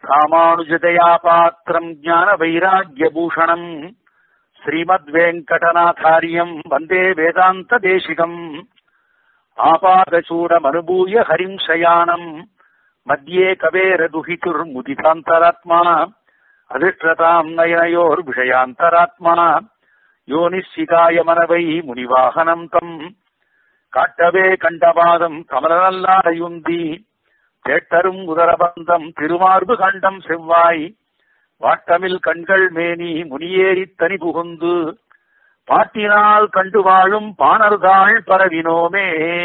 ராமானுஜதயா பாத்திரம் ஞான வைராகிய பூஷணம் ஸ்ரீமத் வெங்கடநாதாரியம் வந்தே வேதாந்த தேசிகம் ஆபாதசூடமனுபூய ஹரிம் சயானம் மத்தியே கவேர துஹிதுர் முதிதாந்தராத்மா அதிஷ்டதாம் நயனயோர் விஷயாந்தராத்மா யோனிஷிகாய மனவை முனிவாகனம் தம் காட்டவே கண்டபாதம் கமலநல்லாரையுந்தி தேட்டரும் உதரபந்தம் திருமார்பு கண்டம் செவ்வாய் வாட்டமில் கண்கள் மேனி முனியேறி தனி புகுந்து பாட்டினால் கண்டு வாழும் பாணர்தாள் பரவினோமே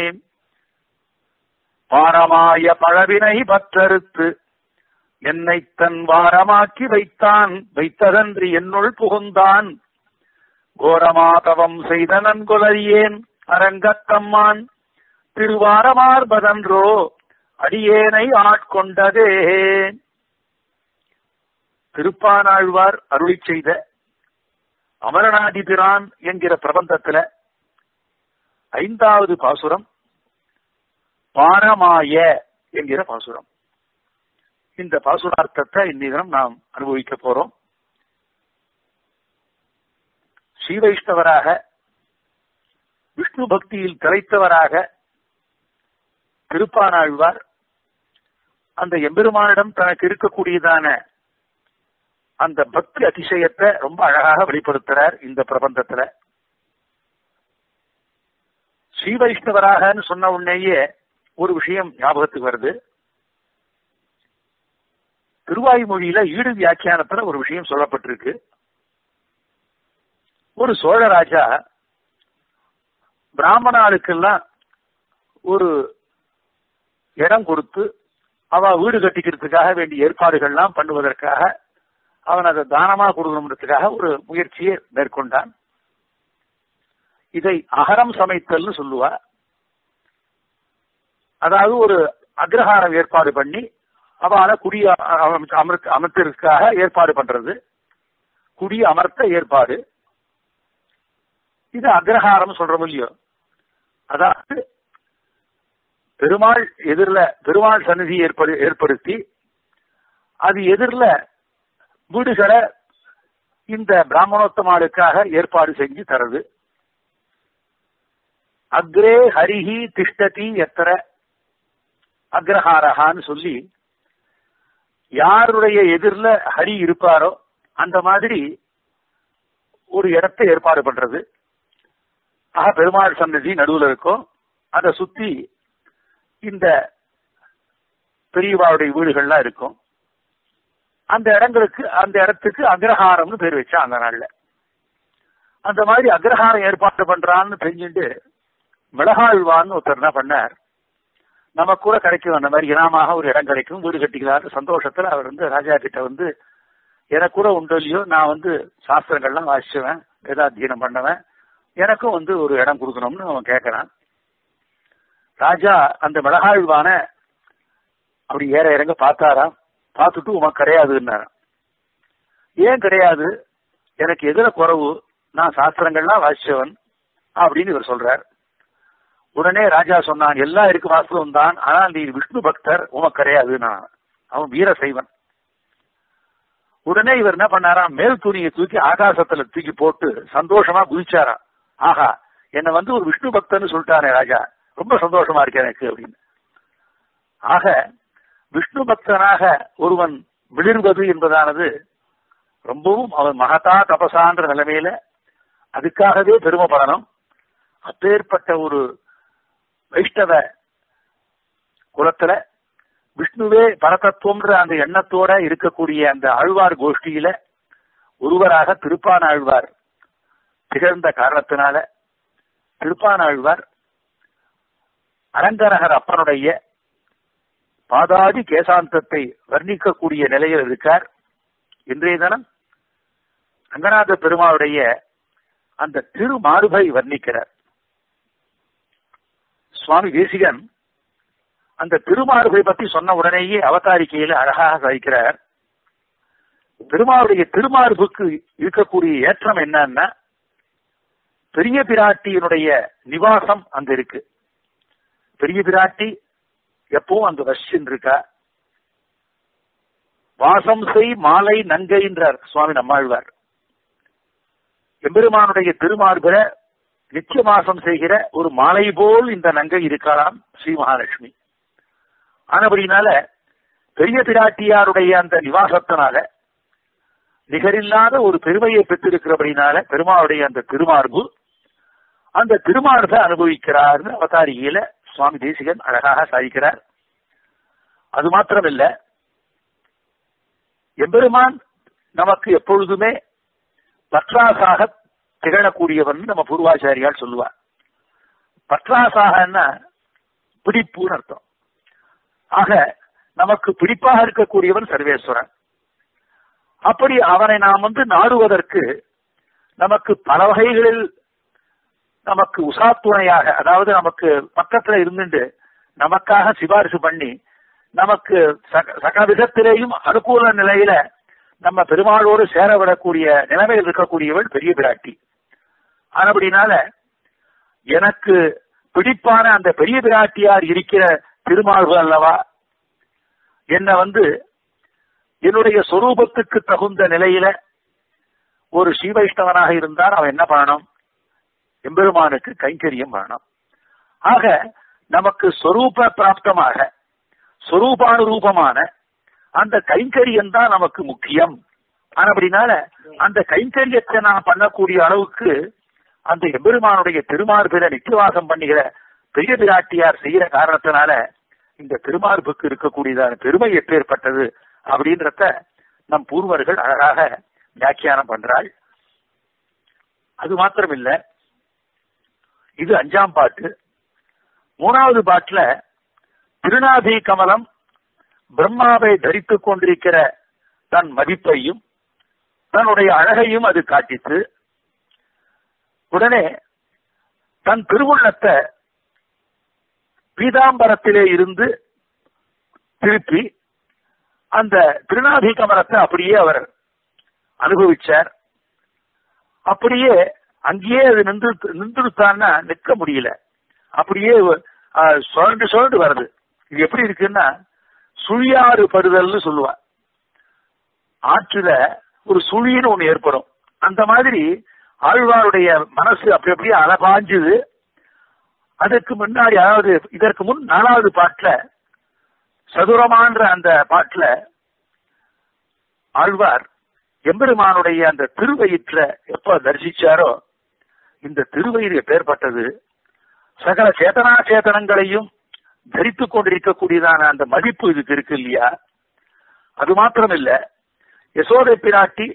பாரமாய பழவினை பற்றறுத்து என்னை தன் வாரமாக்கி வைத்தான் வைத்ததன்றி என்னுள் புகுந்தான் கோரமாதவம் செய்த நன்கொலறியேன் அரங்கத்தம்மான் திருவாரமார்பதன்றோ அடியேனை ஆட்கொண்டதே திருப்பானாழ்வார் அருளி செய்த அமரநாதிபிரான் என்கிற பிரபந்தத்துல ஐந்தாவது பாசுரம் பாரமாய என்கிற பாசுரம் இந்த பாசுரார்த்தத்தை இந்நிதனம் நாம் அனுபவிக்க போறோம் ஸ்ரீ வைஷ்ணவராக விஷ்ணு பக்தியில் திளைத்தவராக திருப்பானாழ்வார் அந்த எம்பெருமானிடம் தனக்கு இருக்கக்கூடியதான அந்த பக்தி அதிசயத்தை ரொம்ப அழகாக வெளிப்படுத்துறார் இந்த பிரபந்தத்துல ஸ்ரீ வைஷ்ணவராகன்னு சொன்ன உடனேயே ஒரு விஷயம் ஞாபகத்துக்கு வருது திருவாய்மொழியில ஈடு வியாக்கியானத்துல ஒரு விஷயம் சொல்லப்பட்டிருக்கு ஒரு சோழராஜா பிராமணாளுக்கெல்லாம் ஒரு இடம் கொடுத்து அவ வீடு கட்டிக்கிறதுக்காக வேண்டிய ஏற்பாடுகள்லாம் பண்ணுவதற்காக அவன் அதை தானமா கொடுக்கணுன்றதுக்காக ஒரு முயற்சியை மேற்கொண்டான் இதை அகரம் சமைத்தல்னு சொல்லுவா அதாவது ஒரு அக்ரஹாரம் ஏற்பாடு பண்ணி அவளை குடி அமர்த்த அமர்த்திற்காக ஏற்பாடு பண்றது குடி அமர்த்த ஏற்பாடு இது அக்ரஹாரம் சொல்றோம் இல்லையோ அதாவது பெருமாள் எதிரில பெருமாள் சந்நிதி ஏற்படு ஏற்படுத்தி அது எதிரில வீடுகளை இந்த பிராமணோத்தமாளுக்காக ஏற்பாடு செஞ்சு தருது அக்ரே ஹரிஹி திஷ்டதி எத்தர அக்ரஹாரஹான்னு சொல்லி யாருடைய எதிரில ஹரி இருப்பாரோ அந்த மாதிரி ஒரு இடத்தை ஏற்பாடு பண்றது ஆக பெருமாள் சன்னதி நடுவில் இருக்கும் அதை சுத்தி இந்த பெரியவாவுடைய வீடுகள்லாம் இருக்கும் அந்த இடங்களுக்கு அந்த இடத்துக்கு அக்ரஹாரம்னு பேர் வச்சா அந்த நாள்ல அந்த மாதிரி அக்ரஹாரம் ஏற்பாடு பண்றான்னு தெரிஞ்சுட்டு மிளகாழ்வான்னு ஒருத்தர் என்ன பண்ணார் நமக்கு கூட கிடைக்கும் அந்த மாதிரி இனாமாக ஒரு இடம் கிடைக்கும் வீடு கட்டிக்கலான்னு சந்தோஷத்துல அவர் வந்து ராஜா கிட்ட வந்து எனக்கு கூட உண்டு இல்லையோ நான் வந்து சாஸ்திரங்கள்லாம் வாசிச்சுவேன் வேதாத்தியனம் பண்ணுவேன் எனக்கும் வந்து ஒரு இடம் கொடுக்கணும்னு அவன் கேட்கறான் ராஜா அந்த மிளகாழ்வான அப்படி ஏற இறங்க பார்த்தாராம் பார்த்துட்டு உமக்கு கிடையாதுன்னாராம் ஏன் கிடையாது எனக்கு எதிர குறவு நான் சாஸ்திரங்கள்லாம் வாசிச்சவன் அப்படின்னு இவர் சொல்றார் உடனே ராஜா சொன்னான் எல்லாம் இருக்கு வாஸ்தவம் தான் ஆனால் நீ விஷ்ணு பக்தர் உமக்கு கிடையாதுன்னா அவன் வீர செய்வன் உடனே இவர் என்ன பண்ணாராம் மேல் துணியை தூக்கி ஆகாசத்துல தூக்கி போட்டு சந்தோஷமா குதிச்சாராம் ஆஹா என்ன வந்து ஒரு விஷ்ணு பக்தன்னு சொல்லிட்டானே ராஜா ரொம்ப சந்தோஷமா இருக்கு எனக்கு அப்படின்னு ஆக விஷ்ணு பக்தனாக ஒருவன் விளிர்வது என்பதானது ரொம்பவும் அவன் மகதா தபசான்ற நிலைமையில அதுக்காகவே பெருமைப்படணும் அப்பேற்பட்ட ஒரு வைஷ்ணவ குலத்துல விஷ்ணுவே பரதத்துவம்ன்ற அந்த எண்ணத்தோட இருக்கக்கூடிய அந்த ஆழ்வார் கோஷ்டியில ஒருவராக திருப்பான ஆழ்வார் திகழ்ந்த காரணத்தினால திருப்பான ஆழ்வார் அரங்கநகர் அப்பனுடைய பாதாதி கேசாந்தத்தை வர்ணிக்கக்கூடிய நிலையில் இருக்கார் இன்றைய தினம் ரங்கநாத பெருமாளுடைய அந்த திருமார்பை வர்ணிக்கிறார் சுவாமி தேசிகன் அந்த திருமார்பை பத்தி சொன்ன உடனேயே அவதாரிக்கையில அழகாக சாதிக்கிறார் பெருமாளுடைய திருமார்புக்கு இருக்கக்கூடிய ஏற்றம் என்னன்னா பெரிய பிராட்டியினுடைய நிவாசம் அங்க இருக்கு பெரிய பிராட்டி எப்பவும் அங்க வசிச்சுன்னு இருக்கா வாசம் செய் மாலை நங்கைன்றார் சுவாமி நம்மாழ்வார் எம்பெருமானுடைய திருமார்பில நித்திய மாசம் செய்கிற ஒரு மாலை போல் இந்த நங்கை இருக்கலாம் ஸ்ரீ மகாலட்சுமி ஆனபடினால பெரிய பிராட்டியாருடைய அந்த நிவாசத்தினால நிகரில்லாத ஒரு பெருமையை பெற்றிருக்கிறபடினால பெருமாளுடைய அந்த திருமார்பு அந்த திருமார்பை அனுபவிக்கிறார்னு அவதாரியில சுவாமி தேசிகன் அழகாக சாதிக்கிறார் அது மாத்திரமில்ல எம்பெருமான் நமக்கு எப்பொழுதுமே பற்றாசாக திகழக்கூடியவன் நம்ம பூர்வாச்சாரியால் சொல்லுவார் பற்றாசாகன்னா பிடிப்புன்னு அர்த்தம் ஆக நமக்கு பிடிப்பாக இருக்கக்கூடியவன் சர்வேஸ்வரன் அப்படி அவனை நாம் வந்து நாடுவதற்கு நமக்கு பல வகைகளில் நமக்கு உசாத்துணையாக அதாவது நமக்கு பக்கத்துல இருந்துட்டு நமக்காக சிபாரிசு பண்ணி நமக்கு சக விதத்திலேயும் அனுகூல நிலையில நம்ம பெருமாளோடு சேர விடக்கூடிய நிலைமையில் இருக்கக்கூடியவள் பெரிய பிராட்டி ஆனபடினால எனக்கு பிடிப்பான அந்த பெரிய பிராட்டியார் இருக்கிற திருமால்கள் அல்லவா என்ன வந்து என்னுடைய சொரூபத்துக்கு தகுந்த நிலையில ஒரு ஸ்ரீவைஷ்ணவனாக இருந்தால் அவன் என்ன பண்ணணும் எம்பெருமானுக்கு கைங்கரியம் பண்ணணும் ஆக நமக்கு சொரூப பிராப்தமாக சொரூபானுரூபமான அந்த கைங்கரியம் தான் நமக்கு முக்கியம் அப்படினால அந்த கைங்கரியத்தை நான் பண்ணக்கூடிய அளவுக்கு அந்த எம்பெருமானுடைய திருமார்பில நித்தியவாசம் பண்ணுகிற பெரிய பிராட்டியார் செய்யற காரணத்தினால இந்த திருமார்புக்கு இருக்கக்கூடியதான பெருமை எப்பேற்பட்டது அப்படின்றத நம் பூர்வர்கள் அழகாக வியாக்கியானம் பண்றாள் அது மாத்திரமில்ல இது அஞ்சாம் பாட்டு மூணாவது பாட்டுல திருநாபி கமலம் பிரம்மாவை தரித்துக் கொண்டிருக்கிற தன் மதிப்பையும் தன்னுடைய அழகையும் அது காட்டித்து உடனே தன் திருவுள்ளத்தை பீதாம்பரத்திலே இருந்து திருப்பி அந்த திருநாபி கமலத்தை அப்படியே அவர் அனுபவிச்சார் அப்படியே அங்கேயே அது நின்று நின்றுத்தான்னா நிற்க முடியல அப்படியே சுழண்டு சுழண்டு வருது இது எப்படி இருக்குன்னா சுழியாறு படுதல்னு சொல்லுவா ஆற்றுல ஒரு சுழின்னு ஒண்ணு ஏற்படும் அந்த மாதிரி ஆழ்வாருடைய மனசு அப்படி அப்படியே அலபாஞ்சுது அதுக்கு முன்னாடி அதாவது இதற்கு முன் நாலாவது பாட்டுல சதுரமான்ற அந்த பாட்டுல ஆழ்வார் எம்பெருமானுடைய அந்த திருவயிற்ற எப்ப தரிசிச்சாரோ இந்த திருவயிறு எப்பேற்பட்டது சகல சேதனா சேதனங்களையும் தரித்துக் கொண்டிருக்கக்கூடியதான அந்த மதிப்பு இதுக்கு இருக்கு இல்லையா அது மாத்திரம் இல்ல யசோதை பிராட்டி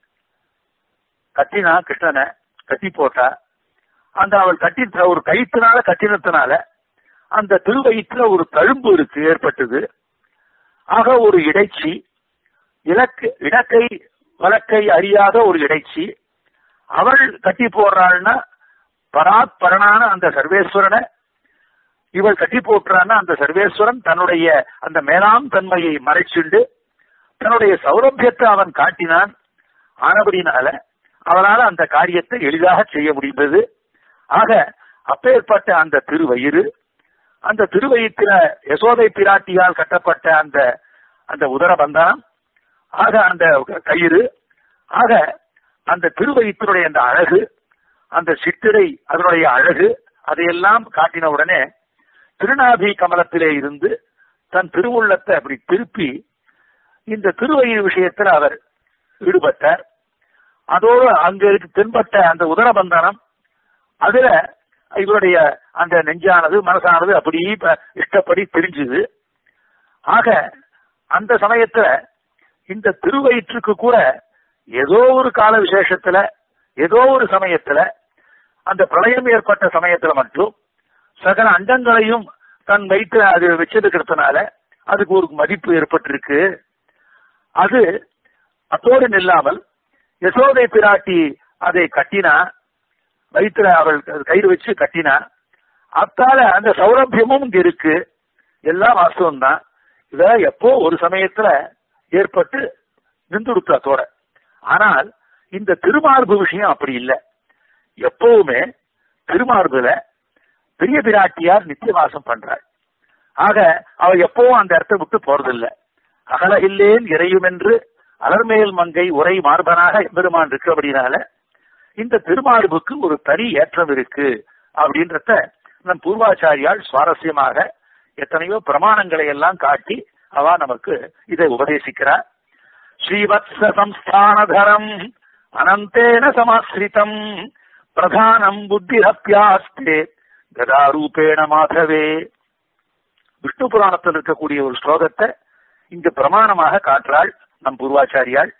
கட்டினா கிருஷ்ணனை கட்டி போட்டா அந்த அவள் கட்டி ஒரு கயிற்றுனால கட்டினத்தினால அந்த திருவயிற்றுல ஒரு தழும்பு இருக்கு ஏற்பட்டது ஆக ஒரு இடைச்சி இலக்கு இடக்கை வழக்கை அறியாத ஒரு இடைச்சி அவள் கட்டி போடுறாள்னா பராத் பரனான அந்த சர்வேஸ்வரனை இவள் கட்டி போட்டுறான்னா அந்த சர்வேஸ்வரன் தன்னுடைய அந்த மேலாம் தன்மையை மறைச்சுண்டு தன்னுடைய சௌரபியத்தை அவன் காட்டினான் ஆனபடினால அவனால் அந்த காரியத்தை எளிதாக செய்ய முடிந்தது ஆக அப்பேற்பட்ட அந்த திருவயிறு அந்த திருவயிற்றில யசோதை பிராட்டியால் கட்டப்பட்ட அந்த அந்த உதரபந்தனம் ஆக அந்த கயிறு ஆக அந்த திருவயிற்றினுடைய அந்த அழகு அந்த சித்திரை அதனுடைய அழகு அதையெல்லாம் காட்டின உடனே திருநாபி கமலத்திலே இருந்து தன் திருவுள்ளத்தை அப்படி திருப்பி இந்த திருவயிறு விஷயத்தில் அவர் ஈடுபட்டார் அதோடு அங்க தென்பட்ட அந்த உதரபந்தனம் அதுல இவருடைய அந்த நெஞ்சானது மனசானது அப்படி இஷ்டப்படி தெரிஞ்சுது ஆக அந்த சமயத்துல இந்த திருவயிற்றுக்கு கூட ஏதோ ஒரு கால விசேஷத்துல ஏதோ ஒரு சமயத்துல அந்த பிரளயம் ஏற்பட்ட சமயத்துல மட்டும் சகல அண்டங்களையும் தன் வயிற்று அது வச்சிருக்கிறதுனால அதுக்கு ஒரு மதிப்பு ஏற்பட்டிருக்கு அது அத்தோடு நில்லாமல் யசோதை பிராட்டி அதை கட்டினா வயிற்றுல அவள் கயிறு வச்சு கட்டினா அத்தால அந்த சௌரபியமும் இங்க இருக்கு எல்லாம் வாஸ்தவம் தான் இத எப்போ ஒரு சமயத்துல ஏற்பட்டு நின்றுடுத்து அத்தோட ஆனால் இந்த திருமார்பு விஷயம் அப்படி இல்லை எப்பவுமே திருமார்புல பெரிய பிராட்டியார் நித்தியவாசம் பண்றாள் ஆக அவ எப்பவும் அந்த இடத்த விட்டு போறதில்ல அகலகில்லேன் இறையுமென்று அலர்மேல் மங்கை உரை மார்பனாக எம்பெருமான் இருக்கு அப்படின்னால இந்த திருமார்புக்கு ஒரு தனி ஏற்றம் இருக்கு அப்படின்றத நம் பூர்வாச்சாரியால் சுவாரஸ்யமாக எத்தனையோ பிரமாணங்களை எல்லாம் காட்டி அவ நமக்கு இதை உபதேசிக்கிறார் ஸ்ரீவத்ஸ சம்ஸ்தானதரம் அனந்தேன சமாஸ்ரிதம் பிரதானம் புத்திரப்பியாஸ்தே கதாரூபேண மாதவே விஷ்ணு புராணத்தில் இருக்கக்கூடிய ஒரு ஸ்லோகத்தை இங்க பிரமாணமாக காட்டுறாள் நம் பூர்வாச்சாரியாள்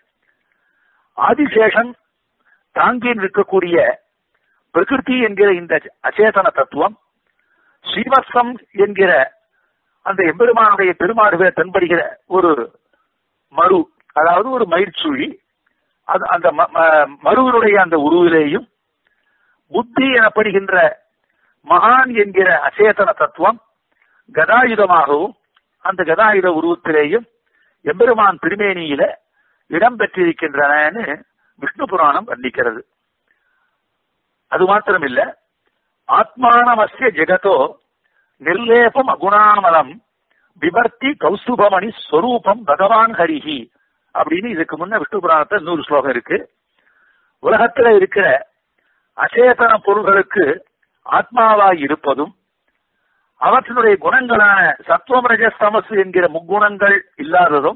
ஆதிசேஷன் தாங்கி நிற்கக்கூடிய பிரகிருதி என்கிற இந்த அச்சேதன தத்துவம் ஸ்ரீவத்சம் என்கிற அந்த எம்பெருமானுடைய பெருமாடுகளை தென்படுகிற ஒரு மறு அதாவது ஒரு மயிர்ச்சுழி அது அந்த மருவனுடைய அந்த உருவிலேயும் புத்தி எனப்படுகின்ற மகான் என்கிற அச்சேதன தத்துவம் கதாயுதமாகவும் அந்த கதாயுத உருவத்திலேயும் எம்பெருமான் திருமேனியில இடம் பெற்றிருக்கின்றனன்னு விஷ்ணு புராணம் வர்ணிக்கிறது அது மாத்திரமில்ல ஆத்மானமஸ்ய ஜெகதோ நிர்லேபம் அகுணாமலம் விபர்த்தி கௌஸ்துபமணி ஸ்வரூபம் பகவான் ஹரிஹி அப்படின்னு இதுக்கு முன்ன விஷ்ணு புராணத்துல நூறு ஸ்லோகம் இருக்கு உலகத்துல இருக்கிற அச்சேதன பொருள்களுக்கு ஆத்மாவாய் இருப்பதும் அவற்றினுடைய குணங்களான சத்துவம் ரஜஸ்தமசு என்கிற முக்குணங்கள் இல்லாததும்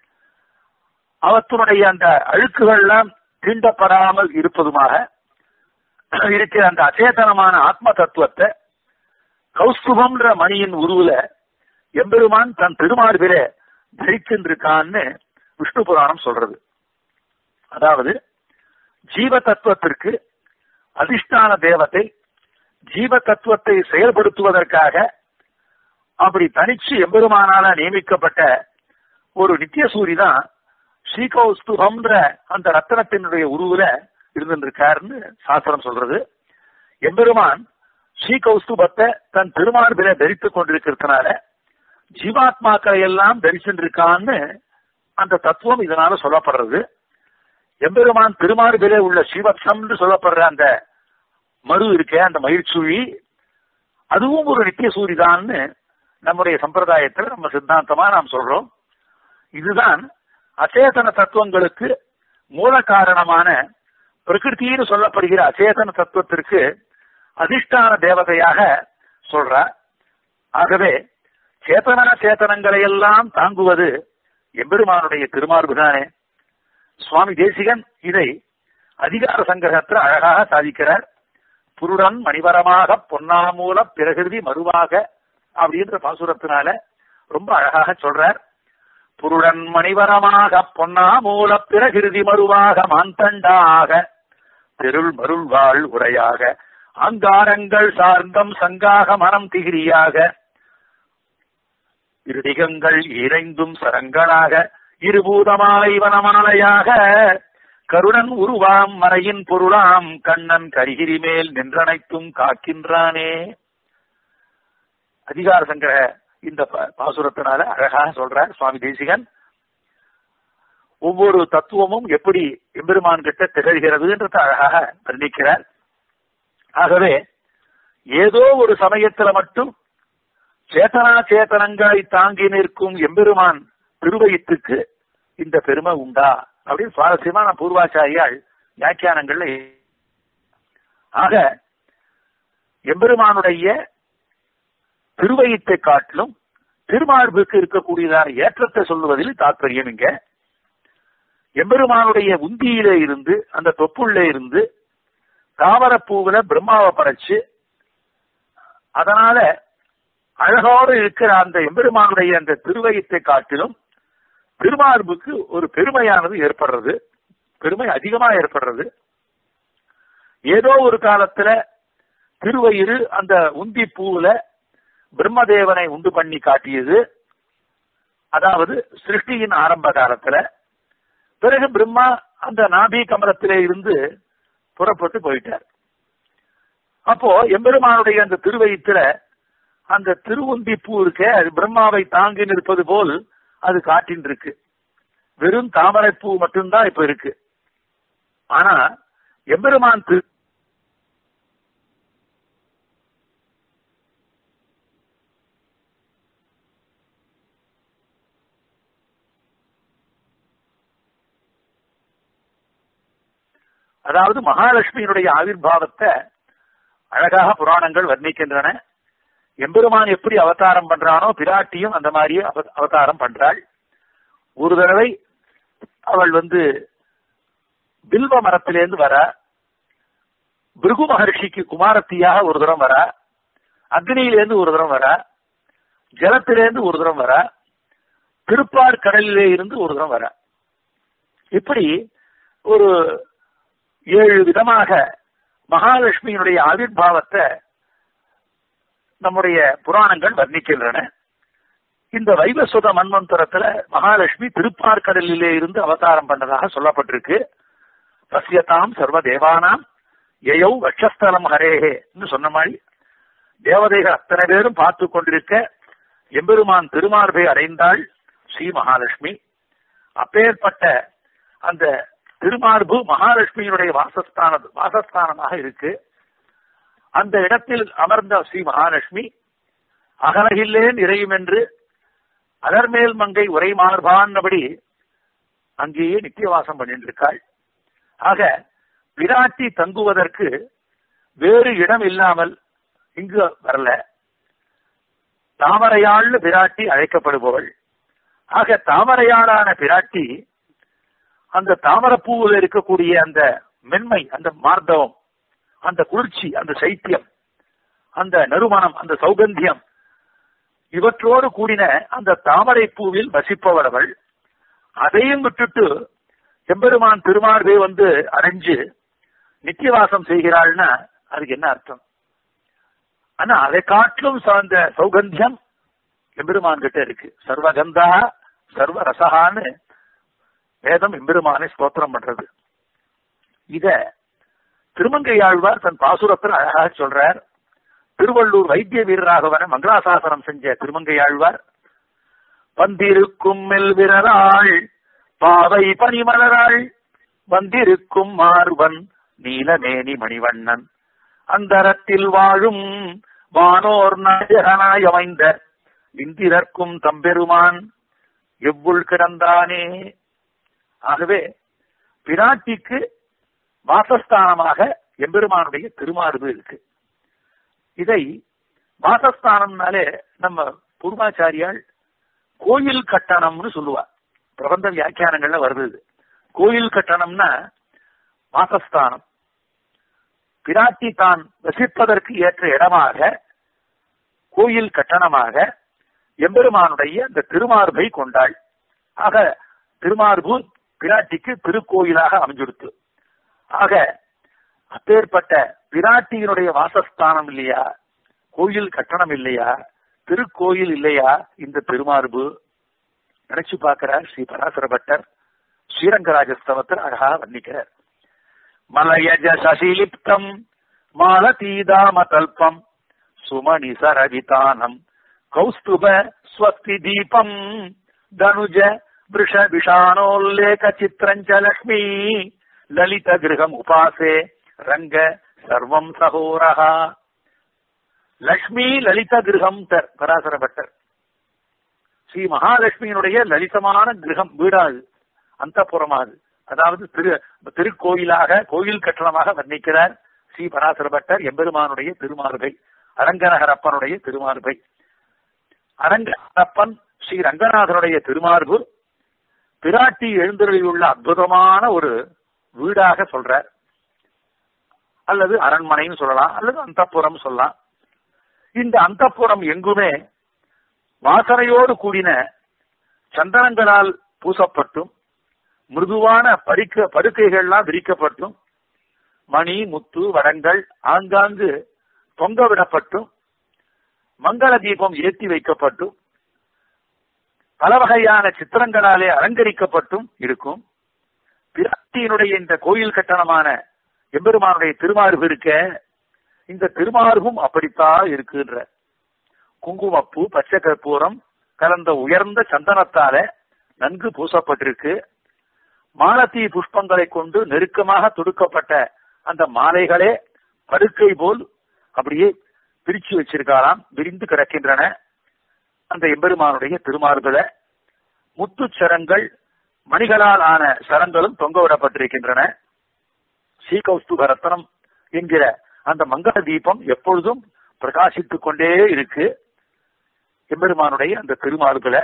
அவற்றினுடைய அந்த அழுக்குகள்லாம் தீண்டப்படாமல் இருப்பதுமாக இருக்கிற அந்த அச்சேதனமான ஆத்ம தத்துவத்தை கௌஸ்துபம்ன்ற மணியின் உருவுல எம்பெருமான் தன் திருமார்பில தரிச்சிருக்கான்னு விஷ்ணு புராணம் சொல்றது அதாவது ஜீவ தத்துவத்திற்கு அதிஷ்டான தேவத்தை ஜீவ தத்துவத்தை செயல்படுத்துவதற்காக அப்படி தனிச்சு எம்பெருமானால நியமிக்கப்பட்ட ஒரு நித்திய சூரி தான் ஸ்ரீகௌஸ்துபம்ன்ற அந்த ரத்தனத்தினுடைய உருவுல இருந்திருக்காருன்னு சாஸ்திரம் சொல்றது எம்பெருமான் ஸ்ரீகௌஸ்துபத்தை தன் திருமார்பில தரித்துக் கொண்டிருக்கிறதுனால ஜீவாத்மாக்களை எல்லாம் தரிசென்றிருக்கான்னு அந்த தத்துவம் இதனால சொல்லப்படுறது எம்பெருமான் திருமார்பிலே உள்ள ஸ்ரீவத்சம்னு சொல்லப்படுற அந்த மறு இருக்கே அந்த மயிர்ச்சுழி அதுவும் ஒரு நித்திய சூரிதான்னு நம்முடைய சம்பிரதாயத்தில் நம்ம சித்தாந்தமா நாம் சொல்றோம் இதுதான் அச்சேதன தத்துவங்களுக்கு மூல காரணமான பிரகிருத்தின்னு சொல்லப்படுகிற அச்சேதன தத்துவத்திற்கு அதிஷ்டான தேவதையாக சொல்றார் ஆகவே சேத்தனா சேத்தனங்களை எல்லாம் தாங்குவது எம்பெருமானுடைய திருமார்புதானே சுவாமி தேசிகன் இதை அதிகார சங்கிரகத்தில் அழகாக சாதிக்கிறார் புருடன் மணிவரமாக பொன்னாமூல பிரகிருதி மறுவாக அப்படின்ற பாசுரத்தினால ரொம்ப அழகாக சொல்றார் புருடன் மணிவரமாக பொன்னாமூல பிரகிருதி மறுவாக மாந்தண்டாக தெருள் மருள்வாள் உரையாக அங்காரங்கள் சார்ந்தம் சங்காக மனம் திகிரியாக இருடிகங்கள் இறைந்தும் சரங்களாக இருபூதமாலை வனமாலையாக கருணன் உருவாம் மறையின் பொருளாம் கண்ணன் கரிகிரி மேல் நின்றனைத்தும் காக்கின்றானே அதிகார சங்கிரக இந்த பாசுரத்தினால அழகாக சொல்றார் சுவாமி தேசிகன் ஒவ்வொரு தத்துவமும் எப்படி எம்பெருமான் கிட்ட திகழ்கிறதுன்றத அழகாக வர்ணிக்கிறார் ஆகவே ஏதோ ஒரு சமயத்துல மட்டும் சேத்தனா சேத்தனங்களை தாங்கி நிற்கும் எம்பெருமான் திருவயிற்றுக்கு இந்த பெருமை உண்டா அப்படின்னு சுவாரஸ்யமா நான் பூர்வாச்சாரியால் வியாக்கியானங்கள்ல ஆக எம்பெருமானுடைய திருவயிற்றை காட்டிலும் திருமார்புக்கு இருக்கக்கூடியதான ஏற்றத்தை சொல்லுவதில் தாற்பயம் இங்க எம்பெருமானுடைய உந்தியில இருந்து அந்த தொப்புள்ள இருந்து தாவரப்பூவில பிரம்மாவை படைச்சு அதனால அழகோடு இருக்கிற அந்த எம்பெருமானுடைய அந்த திருவயத்தை காட்டிலும் திருமார்புக்கு ஒரு பெருமையானது ஏற்படுறது பெருமை அதிகமா ஏற்படுறது ஏதோ ஒரு காலத்துல திருவயிறு அந்த உந்தி பூவுல பிரம்மதேவனை உண்டு பண்ணி காட்டியது அதாவது சிருஷ்டியின் ஆரம்ப காலத்துல பிறகு பிரம்மா அந்த நாபி கமலத்திலே இருந்து புறப்பட்டு போயிட்டார் அப்போ எம்பெருமானுடைய அந்த திருவயிற்றுல அந்த திருவுந்தி பூ இருக்க அது பிரம்மாவை தாங்கி நிற்பது போல் அது காட்டின் இருக்கு வெறும் தாமரை பூ மட்டும்தான் இப்ப இருக்கு ஆனா எம்பெருமான் திரு அதாவது மகாலட்சுமியினுடைய ஆவிர்வாவத்தை அழகாக புராணங்கள் வர்ணிக்கின்றன எம்பெருமான் எப்படி அவதாரம் பண்றானோ பிராட்டியும் அந்த மாதிரியே அவ- அவதாரம் பண்றாள் ஒரு தடவை அவள் வந்து பில்வ மரத்திலேருந்து வர பிருகு மகர்ஷிக்கு குமாரத்தியாக ஒரு தரம் வரா அக்னியிலேருந்து ஒரு தரம் வரா ஜலத்திலேருந்து ஒரு தரம் வரா திருப்பார் கடலிலே இருந்து ஒரு தரம் வரா இப்படி ஒரு ஏழு விதமாக மகாலட்சுமியினுடைய ஆவிர்வாவத்தை நம்முடைய புராணங்கள் வர்ணிக்கின்றன இந்த வைவசுத மன்வந்தரத்துல மகாலட்சுமி திருப்பார்கடலிலே இருந்து அவதாரம் பண்ணதாக சொல்லப்பட்டிருக்கு பசியதாம் சர்வ தேவானாம் எயௌ வட்சஸ்தலம் ஹரேஹே சொன்ன மாதிரி தேவதைகள் அத்தனை பேரும் பார்த்து கொண்டிருக்க எம்பெருமான் திருமார்பை அடைந்தாள் ஸ்ரீ மகாலட்சுமி அப்பேற்பட்ட அந்த திருமார்பு மகாலட்சுமியினுடைய வாசஸ்தான வாசஸ்தானமாக இருக்கு அந்த இடத்தில் அமர்ந்த ஸ்ரீ மகாலட்சுமி அகலகில்லேன் இறையும் என்று அலர்மேல் மங்கை உரை மார்பான்னபடி அங்கேயே நித்தியவாசம் பண்ணிட்டு இருக்காள் ஆக விராட்டி தங்குவதற்கு வேறு இடம் இல்லாமல் இங்கு வரல தாமரையாள்னு பிராட்டி அழைக்கப்படுபவள் ஆக தாமரையாளான பிராட்டி அந்த தாமரப்பூவில் இருக்கக்கூடிய அந்த மென்மை அந்த மார்தவம் அந்த குளிர்ச்சி அந்த சைத்தியம் அந்த நறுமணம் அந்த சௌகந்தியம் இவற்றோடு கூடின அந்த தாமரை பூவில் வசிப்பவர் அவள் அதையும் விட்டுட்டு எம்பெருமான் திருமார்பே வந்து அடைஞ்சு நித்தியவாசம் செய்கிறாள்னா அதுக்கு என்ன அர்த்தம் ஆனா அதை காட்டிலும் சார்ந்த சௌகந்தியம் எம்பெருமான் கிட்ட இருக்கு சர்வகந்தா சர்வ ரசகான்னு வேதம் எம்பெருமானை ஸ்தோத்திரம் பண்றது இத திருமங்கையாழ்வார் தன் பாசுரத்தில் அழகாக சொல்றார் திருவள்ளூர் வைத்திய வீரராகவன மங்களாசாசனம் செஞ்ச திருமங்கையாழ்வார் வந்திருக்கும் மெல்விரராள் பாவை பனிமலராள் வந்திருக்கும் மார்வன் நீலமேனி மணிவண்ணன் அந்தரத்தில் வாழும் வானோர் நாயகனாய் அமைந்த இந்திரர்க்கும் தம்பெருமான் எவ்வுள் கிடந்தானே ஆகவே பிராட்டிக்கு வாசஸ்தானமாக எம்பெருமானுடைய திருமார்பு இருக்கு இதை வாசஸ்தானம்னாலே நம்ம பூர்வாச்சாரியால் கோயில் கட்டணம்னு சொல்லுவா பிரபந்த வியாக்கியானங்கள்ல வருது இது. கோயில் கட்டணம்னா வாசஸ்தானம் பிராட்டி தான் வசிப்பதற்கு ஏற்ற இடமாக கோயில் கட்டணமாக எம்பெருமானுடைய அந்த திருமார்பை கொண்டாள் ஆக திருமார்பு பிராட்டிக்கு திருக்கோயிலாக அமைஞ்சுடுத்து ஆக அப்பேற்பட்ட பிராட்டியினுடைய வாசஸ்தானம் இல்லையா கோயில் கட்டணம் இல்லையா திருக்கோயில் இல்லையா இந்த திருமார்பு நினைச்சு பார்க்கிறார் ஸ்ரீ பராசர பட்டர் ஸ்ரீரங்கராஜஸ்தவத்தில் அழகா வர்ணிக்கிறார் மலயஜ சசிலிப்தம் மாலதீதாம தல்பம் சுமணி சரவிதானம் கௌஸ்துப ஸ்வஸ்தி தீபம் தனுஜ விஷ விஷானோல்லேக சித்திரஞ்ச லக்ஷ்மி லலித கிரகம் உபாசே ரங்க சர்வம் சகோரஹா லக்ஷ்மி லலித கிரகம் தர் பராசர பட்டர் ஸ்ரீ மகாலட்சுமியினுடைய லலிதமான கிரகம் வீடாது அந்த புறமாது அதாவது திரு திருக்கோயிலாக கோயில் கட்டணமாக வர்ணிக்கிறார் ஸ்ரீ பராசர பட்டர் எம்பெருமானுடைய திருமார்பை அரங்கநகரப்பனுடைய திருமார்பை அரங்கப்பன் ஸ்ரீ ரங்கநாதனுடைய திருமார்பு பிராட்டி எழுந்தருளியுள்ள அற்புதமான ஒரு வீடாக சொல்றார் அல்லது அரண்மனைன்னு சொல்லலாம் அல்லது அந்தப்புறம் சொல்லலாம் இந்த அந்தப்புறம் எங்குமே வாசனையோடு கூடின சந்தனங்களால் பூசப்பட்டும் மிருதுவான படுக்க படுக்கைகள்லாம் விரிக்கப்பட்டும் மணி முத்து வடங்கள் ஆங்காங்கு தொங்க விடப்பட்டும் மங்கள தீபம் ஏற்றி வைக்கப்பட்டும் பல வகையான சித்திரங்களாலே அலங்கரிக்கப்பட்டும் இருக்கும் பிராட்டியினுடைய இந்த கோயில் கட்டணமான எம்பெருமானுடைய திருமார்பு இருக்க இந்த திருமார்பும் அப்படித்தான் இருக்குன்ற குங்குமப்பூ பச்சை கற்பூரம் கலந்த உயர்ந்த சந்தனத்தால நன்கு பூசப்பட்டிருக்கு மாலத்தீ புஷ்பங்களை கொண்டு நெருக்கமாக தொடுக்கப்பட்ட அந்த மாலைகளே படுக்கை போல் அப்படியே பிரிச்சு வச்சிருக்காராம் விரிந்து கிடக்கின்றன அந்த எம்பெருமானுடைய திருமார்புல முத்துச் சரங்கள் மணிகளால் ஆன சரங்களும் தொங்க விடப்பட்டிருக்கின்றன ஸ்ரீகௌஸ்துப ரத்னம் என்கிற அந்த மங்கள தீபம் எப்பொழுதும் பிரகாசித்துக் கொண்டே இருக்கு எம்பெருமானுடைய அந்த திருமார்புல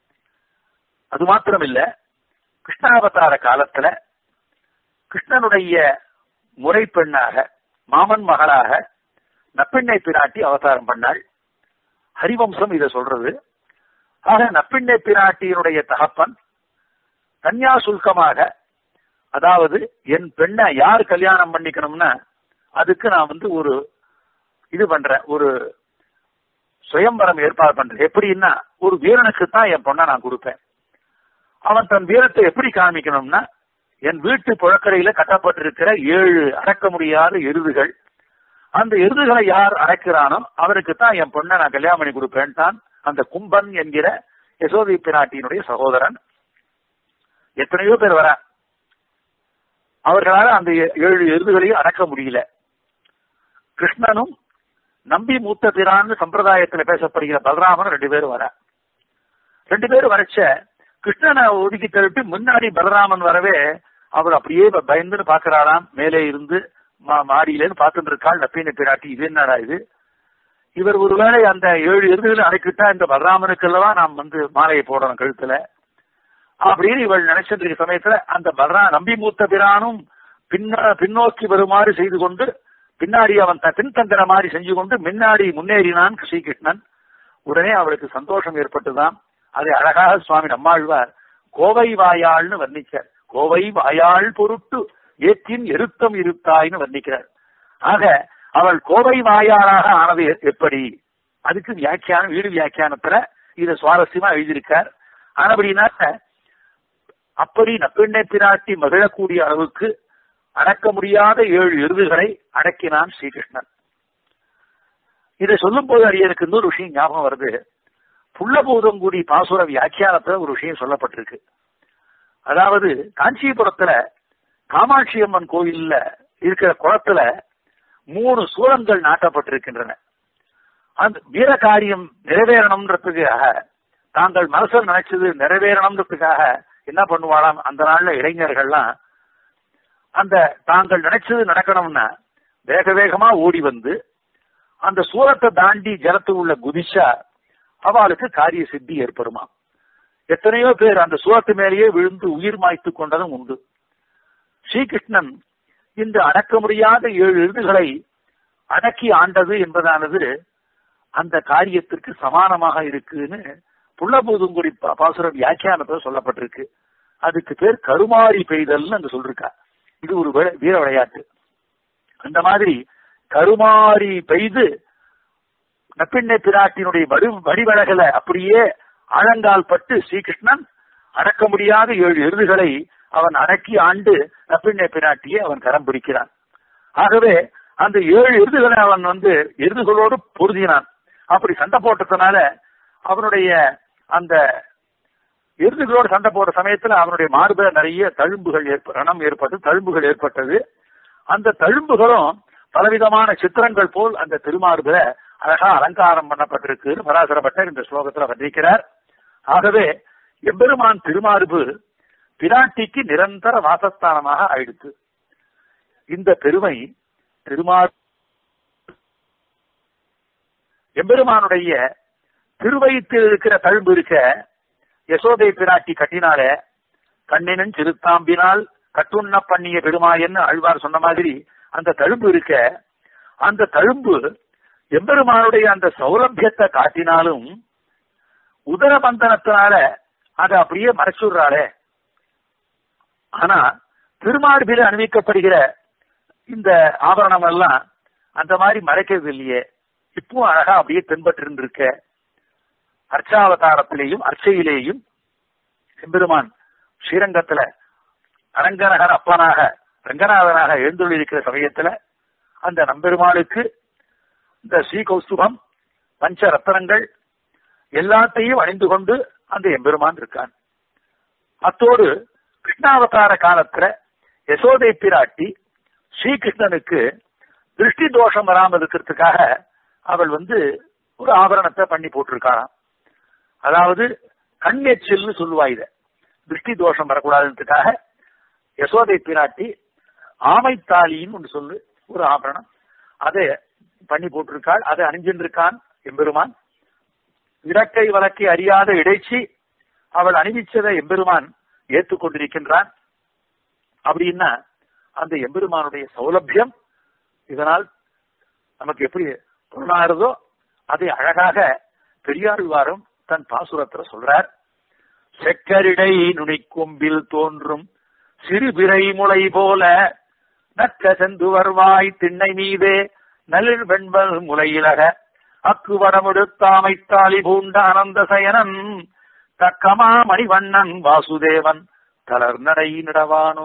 அது மாத்திரமில்ல கிருஷ்ணாவதார காலத்துல கிருஷ்ணனுடைய முறை பெண்ணாக மாமன் மகளாக நப்பெண்ணை பிராட்டி அவதாரம் பண்ணாள் ஹரிவம்சம் இதை சொல்றது ஆக நப்பெண்ணை பிராட்டியினுடைய தகப்பன் கன்யா சுல்கமாக அதாவது என் பெண்ணை யார் கல்யாணம் பண்ணிக்கணும்னா அதுக்கு நான் வந்து ஒரு இது பண்றேன் ஒரு சுயம்பரம் ஏற்பாடு பண்றேன் எப்படின்னா ஒரு வீரனுக்கு தான் என் பொண்ணை நான் கொடுப்பேன் அவன் தன் வீரத்தை எப்படி காமிக்கணும்னா என் வீட்டு புழக்கரையில கட்டப்பட்டிருக்கிற ஏழு அடக்க முடியாத எருதுகள் அந்த எருதுகளை யார் அடக்கிறானோ அவருக்கு தான் என் பொண்ணை நான் கல்யாணம் பண்ணி கொடுப்பேன் தான் அந்த கும்பன் என்கிற யசோதி பிராட்டியினுடைய சகோதரன் எத்தனையோ பேர் வர அவர்களால் அந்த ஏழு எருதுகளையும் அடக்க முடியல கிருஷ்ணனும் நம்பி மூத்த பிரான்னு சம்பிரதாயத்துல பேசப்படுகிற பலராமன் ரெண்டு பேரும் வர ரெண்டு பேரும் வரைச்ச கிருஷ்ணனை ஒதுக்கி தள்ளிட்டு முன்னாடி பலராமன் வரவே அவர் அப்படியே பயந்துன்னு பாக்குறாராம் மேலே இருந்து மாடியிலேன்னு பார்த்துட்டு இருக்காள் நப்பீன பிராட்டி இது என்னடா இது இவர் ஒருவேளை அந்த ஏழு எருதுகளை அடைக்கிட்டா இந்த பலராமனுக்கு அல்லவா நாம் வந்து மாலையை போடணும் கழுத்துல அப்படின்னு இவள் நினைச்சிட்டு இருக்க சமயத்துல அந்த பலரா நம்பி மூத்த பிரானும் பின்ன பின்னோக்கி வருமாறு செய்து கொண்டு பின்னாடி அவன் பின்தந்திர மாதிரி செஞ்சு கொண்டு முன்னாடி முன்னேறினான் ஸ்ரீகிருஷ்ணன் உடனே அவளுக்கு சந்தோஷம் ஏற்பட்டுதான் அதை அழகாக சுவாமி நம்மாழ்வார் கோவை வாயாள்னு வர்ணிச்சார் கோவை வாயாள் பொருட்டு ஏற்றின் எருத்தம் இருத்தாய்னு வர்ணிக்கிறார் ஆக அவள் கோவை வாயாளாக ஆனது எப்படி அதுக்கு வியாக்கியானம் வீடு வியாக்கியானத்துல இதை சுவாரஸ்யமா எழுதியிருக்கார் ஆனபடினா அப்படி நப்பெண்ணை பிராட்டி மகிழக்கூடிய அளவுக்கு அடக்க முடியாத ஏழு எருதுகளை அடக்கினான் ஸ்ரீகிருஷ்ணன் இதை சொல்லும் போது அடியனுக்கு இன்னொரு விஷயம் ஞாபகம் வருது புள்ளபூதங்குடி பாசுர வியாக்கியானத்துல ஒரு விஷயம் சொல்லப்பட்டிருக்கு அதாவது காஞ்சிபுரத்துல காமாட்சி அம்மன் கோயில்ல இருக்கிற குளத்துல மூணு சூழங்கள் நாட்டப்பட்டிருக்கின்றன அந்த வீர காரியம் நிறைவேறணும்ன்றதுக்காக தாங்கள் மனசில் நினைச்சது நிறைவேறணும்ன்றதுக்காக என்ன பண்ணுவாளாம் அந்த நாள்ல இளைஞர்கள்லாம் அந்த தாங்கள் நினைச்சது நடக்கணும்னா வேக வேகமா ஓடி வந்து அந்த சூரத்தை தாண்டி ஜலத்து உள்ள குதிச்சா அவளுக்கு காரிய சித்தி ஏற்படுமா எத்தனையோ பேர் அந்த சூரத்து மேலேயே விழுந்து உயிர் மாய்த்து கொண்டதும் உண்டு ஸ்ரீகிருஷ்ணன் இந்த அடக்க முடியாத ஏழு எழுதுகளை அடக்கி ஆண்டது என்பதானது அந்த காரியத்திற்கு சமானமாக இருக்குன்னு புள்ளபூதுங்குடி பாசுர வியாக்கியானத்தில் சொல்லப்பட்டிருக்கு அதுக்கு பேர் கருமாரி பெய்தல்னு அங்க சொல்லிருக்கா இது ஒரு வீர விளையாட்டு அந்த மாதிரி கருமாரி பெய்து நப்பிண்ணை பிராட்டினுடைய வடி வடிவழகல அப்படியே ஆழங்கால் பட்டு ஸ்ரீகிருஷ்ணன் அடக்க முடியாத ஏழு எருதுகளை அவன் அடக்கி ஆண்டு நப்பிண்ணை பிராட்டியை அவன் கரம் பிடிக்கிறான் ஆகவே அந்த ஏழு எருதுகளை அவன் வந்து எருதுகளோடு பொருதினான் அப்படி சண்டை போட்டதுனால அவனுடைய அந்த எருதுகளோடு சண்டை போடுற சமயத்துல அவனுடைய மார்ப நிறைய தழும்புகள் ஏற்ப ரணம் ஏற்பட்டு தழும்புகள் ஏற்பட்டது அந்த தழும்புகளும் பலவிதமான சித்திரங்கள் போல் அந்த திருமார்புல அழகா அலங்காரம் பண்ணப்பட்டிருக்குன்னு பராசரப்பட்டர் இந்த ஸ்லோகத்துல வர்ணிக்கிறார் ஆகவே எம்பெருமான் திருமார்பு பிராட்டிக்கு நிரந்தர வாசஸ்தானமாக ஆயிடுத்து இந்த பெருமை திருமார் எம்பெருமானுடைய திருவயிற்றில் இருக்கிற தழும்பு இருக்க யசோதை பிராட்டி கட்டினால கண்ணினன் சிறுத்தாம்பினால் கட்டுண்ண பண்ணிய பெருமாயன்னு அழ்வார் சொன்ன மாதிரி அந்த தழும்பு இருக்க அந்த தழும்பு எம்பெருமானுடைய அந்த சௌலபியத்தை காட்டினாலும் உதர பந்தனத்தினால அதை அப்படியே மறைச்சுடுறாளே ஆனா திருமார்பில அணிவிக்கப்படுகிற இந்த ஆபரணம் எல்லாம் அந்த மாதிரி மறைக்கிறது இல்லையே இப்பவும் அழகா அப்படியே தென்பட்டு இருக்க அர்ச்சாவதாரத்திலேயும் அர்ச்சையிலேயும் எம்பெருமான் ஸ்ரீரங்கத்துல அரங்கநகர் அப்பனாக ரங்கநாதனாக எழுந்துள்ளிருக்கிற சமயத்துல அந்த நம்பெருமாளுக்கு இந்த ஸ்ரீகௌஸ்துபம் பஞ்ச ரத்தனங்கள் எல்லாத்தையும் அணிந்து கொண்டு அந்த எம்பெருமான் இருக்கான் அத்தோடு கிருஷ்ணாவதார காலத்துல யசோதை பிராட்டி ஸ்ரீகிருஷ்ணனுக்கு திருஷ்டி தோஷம் வராமல் இருக்கிறதுக்காக அவள் வந்து ஒரு ஆபரணத்தை பண்ணி போட்டிருக்காராம் அதாவது கண் எச்சில்னு சொல்லுவா இத திருஷ்டி தோஷம் வரக்கூடாதுன்றதுக்காக யசோதை பிராட்டி ஆமைத்தாலின்னு ஒன்று சொல்லு ஒரு ஆபரணம் அதை பண்ணி போட்டிருக்காள் அதை அணிஞ்சின்னு இருக்கான் எம்பெருமான் இடக்கை வழக்கை அறியாத இடைச்சி அவள் அணிவிச்சதை எம்பெருமான் ஏற்றுக்கொண்டிருக்கின்றான் அப்படின்னா அந்த எம்பெருமானுடைய சௌலபியம் இதனால் நமக்கு எப்படி பொருளாகிறதோ அதை அழகாக பெரியாழ்வாரும் தன் பாசுரத்துல சொல்றார் செக்கரிடை நுனிக்கொம்பில் தோன்றும் சிறு பிறை முளை போல நக்க செந்து வருவாய் திண்ணை மீதே நளிர் வெண்பல் முளையிலக அக்கு வரமுடுத்தாமைத்தாலி பூண்ட அனந்த சயனன் தக்கமா மணிவண்ணன் வாசுதேவன் தளர் நடை நடவானோ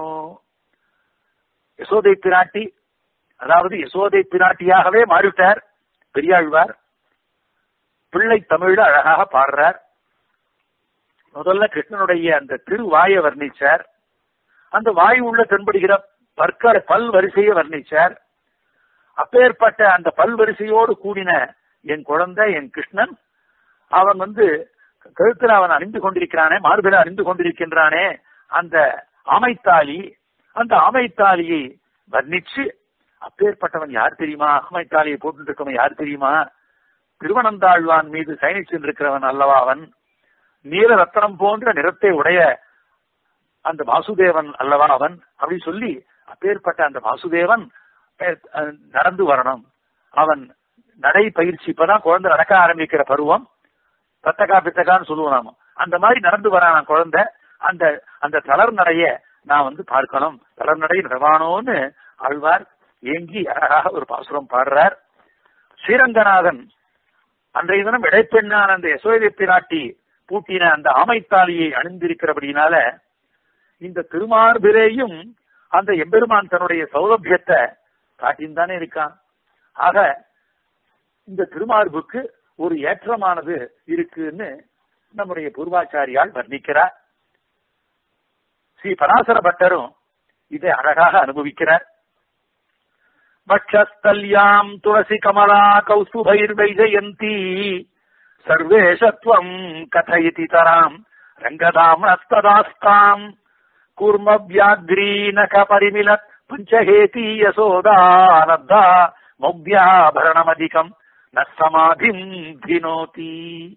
யசோதை பிராட்டி அதாவது யசோதை பிராட்டியாகவே மாறிவிட்டார் பெரியாழ்வார் பிள்ளை தமிழ்ல அழகாக பாடுறார் முதல்ல கிருஷ்ணனுடைய அந்த திருவாயை வர்ணிச்சார் அந்த வாய் உள்ள தென்படுகிற பற்களை பல் வரிசையை வர்ணிச்சார் அப்பேற்பட்ட அந்த பல் வரிசையோடு கூடின என் குழந்தை என் கிருஷ்ணன் அவன் வந்து கழுத்துல அவன் அணிந்து கொண்டிருக்கிறானே மார்பில அணிந்து கொண்டிருக்கின்றானே அந்த அமைத்தாலி அந்த அமைத்தாலியை வர்ணிச்சு அப்பேற்பட்டவன் யார் தெரியுமா அமைத்தாலியை போட்டு இருக்கவன் யார் தெரியுமா திருவனந்தாழ்வான் மீது சயனிச்சு இருக்கிறவன் அல்லவா அவன் நீல ரத்தனம் போன்ற நிறத்தை உடைய அந்த வாசுதேவன் அல்லவா அவன் அப்படி சொல்லி அப்பேற்பட்ட அந்த வாசுதேவன் நடந்து வரணும் அவன் நடை பயிற்சி இப்பதான் குழந்தை நடக்க ஆரம்பிக்கிற பருவம் பத்தக்கா பித்தக்கான்னு சொல்லுவோம் நாம அந்த மாதிரி நடந்து வரான் குழந்தை அந்த அந்த தளர் நடைய நான் வந்து பார்க்கணும் தளர் நடை நடவானோன்னு ஆழ்வார் ஏங்கி அழகாக ஒரு பாசுரம் பாடுறார் ஸ்ரீரங்கநாதன் அன்றைய தினம் இடைப்பெண்ணான அந்த யசோதை பிராட்டி பூட்டின அந்த ஆமைத்தாலியை அணிந்திருக்கிறபடினால இந்த திருமார்பிலேயும் அந்த எம்பெருமான் தன்னுடைய சௌலபியத்தை காட்டின்னு தானே இருக்கான் ஆக இந்த திருமார்புக்கு ஒரு ஏற்றமானது இருக்குன்னு நம்முடைய பூர்வாச்சாரியால் வர்ணிக்கிறார் ஸ்ரீ பராசர பட்டரும் இதை அழகாக அனுபவிக்கிறார் வட்சஸ்தல்யாம் துளசி கமலா கௌசுபைர் வைஜயந்தி சர்வேஷத்வம் கதயிதி தராம் ரங்கதாமஸ்ததாஸ்தாம் கூர்ம வியாக்ரீனக பரிமிலத் பஞ்சஹேதி யசோதானத்தா மௌக்யாபரணமதிகம் நசமாதிம் தினோதி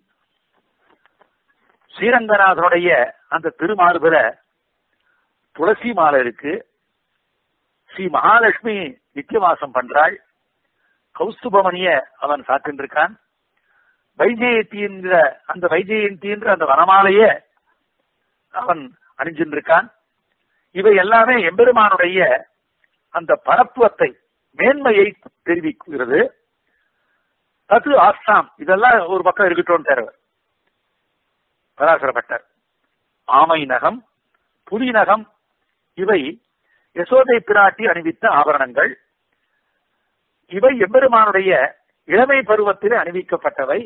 ஸ்ரீரங்கநாதனுடைய அந்த திருமார்புல துளசி மாலை இருக்கு ஸ்ரீ மகாலட்சுமி நித்தியவாசம் பண்றாள் கௌஸ்துபமணிய அவன் சாத்தின்றிருக்கான் வைஜெயந்தின்ற அந்த வைஜெயந்தின்ற அந்த வனமாலைய அவன் அணிஞ்சின்றிருக்கான் இவை எல்லாமே எம்பெருமானுடைய அந்த பரத்துவத்தை மேன்மையை தெரிவிக்கிறது தது ஆஸ்தாம் இதெல்லாம் ஒரு பக்கம் இருக்கட்டும் தேர்வர் பராசரப்பட்டர் ஆமை நகம் புலி நகம் இவை யசோதை பிராட்டி அணிவித்த ஆபரணங்கள் இவை எம்பெருமானுடைய இளமை பருவத்தில் அணிவிக்கப்பட்டவை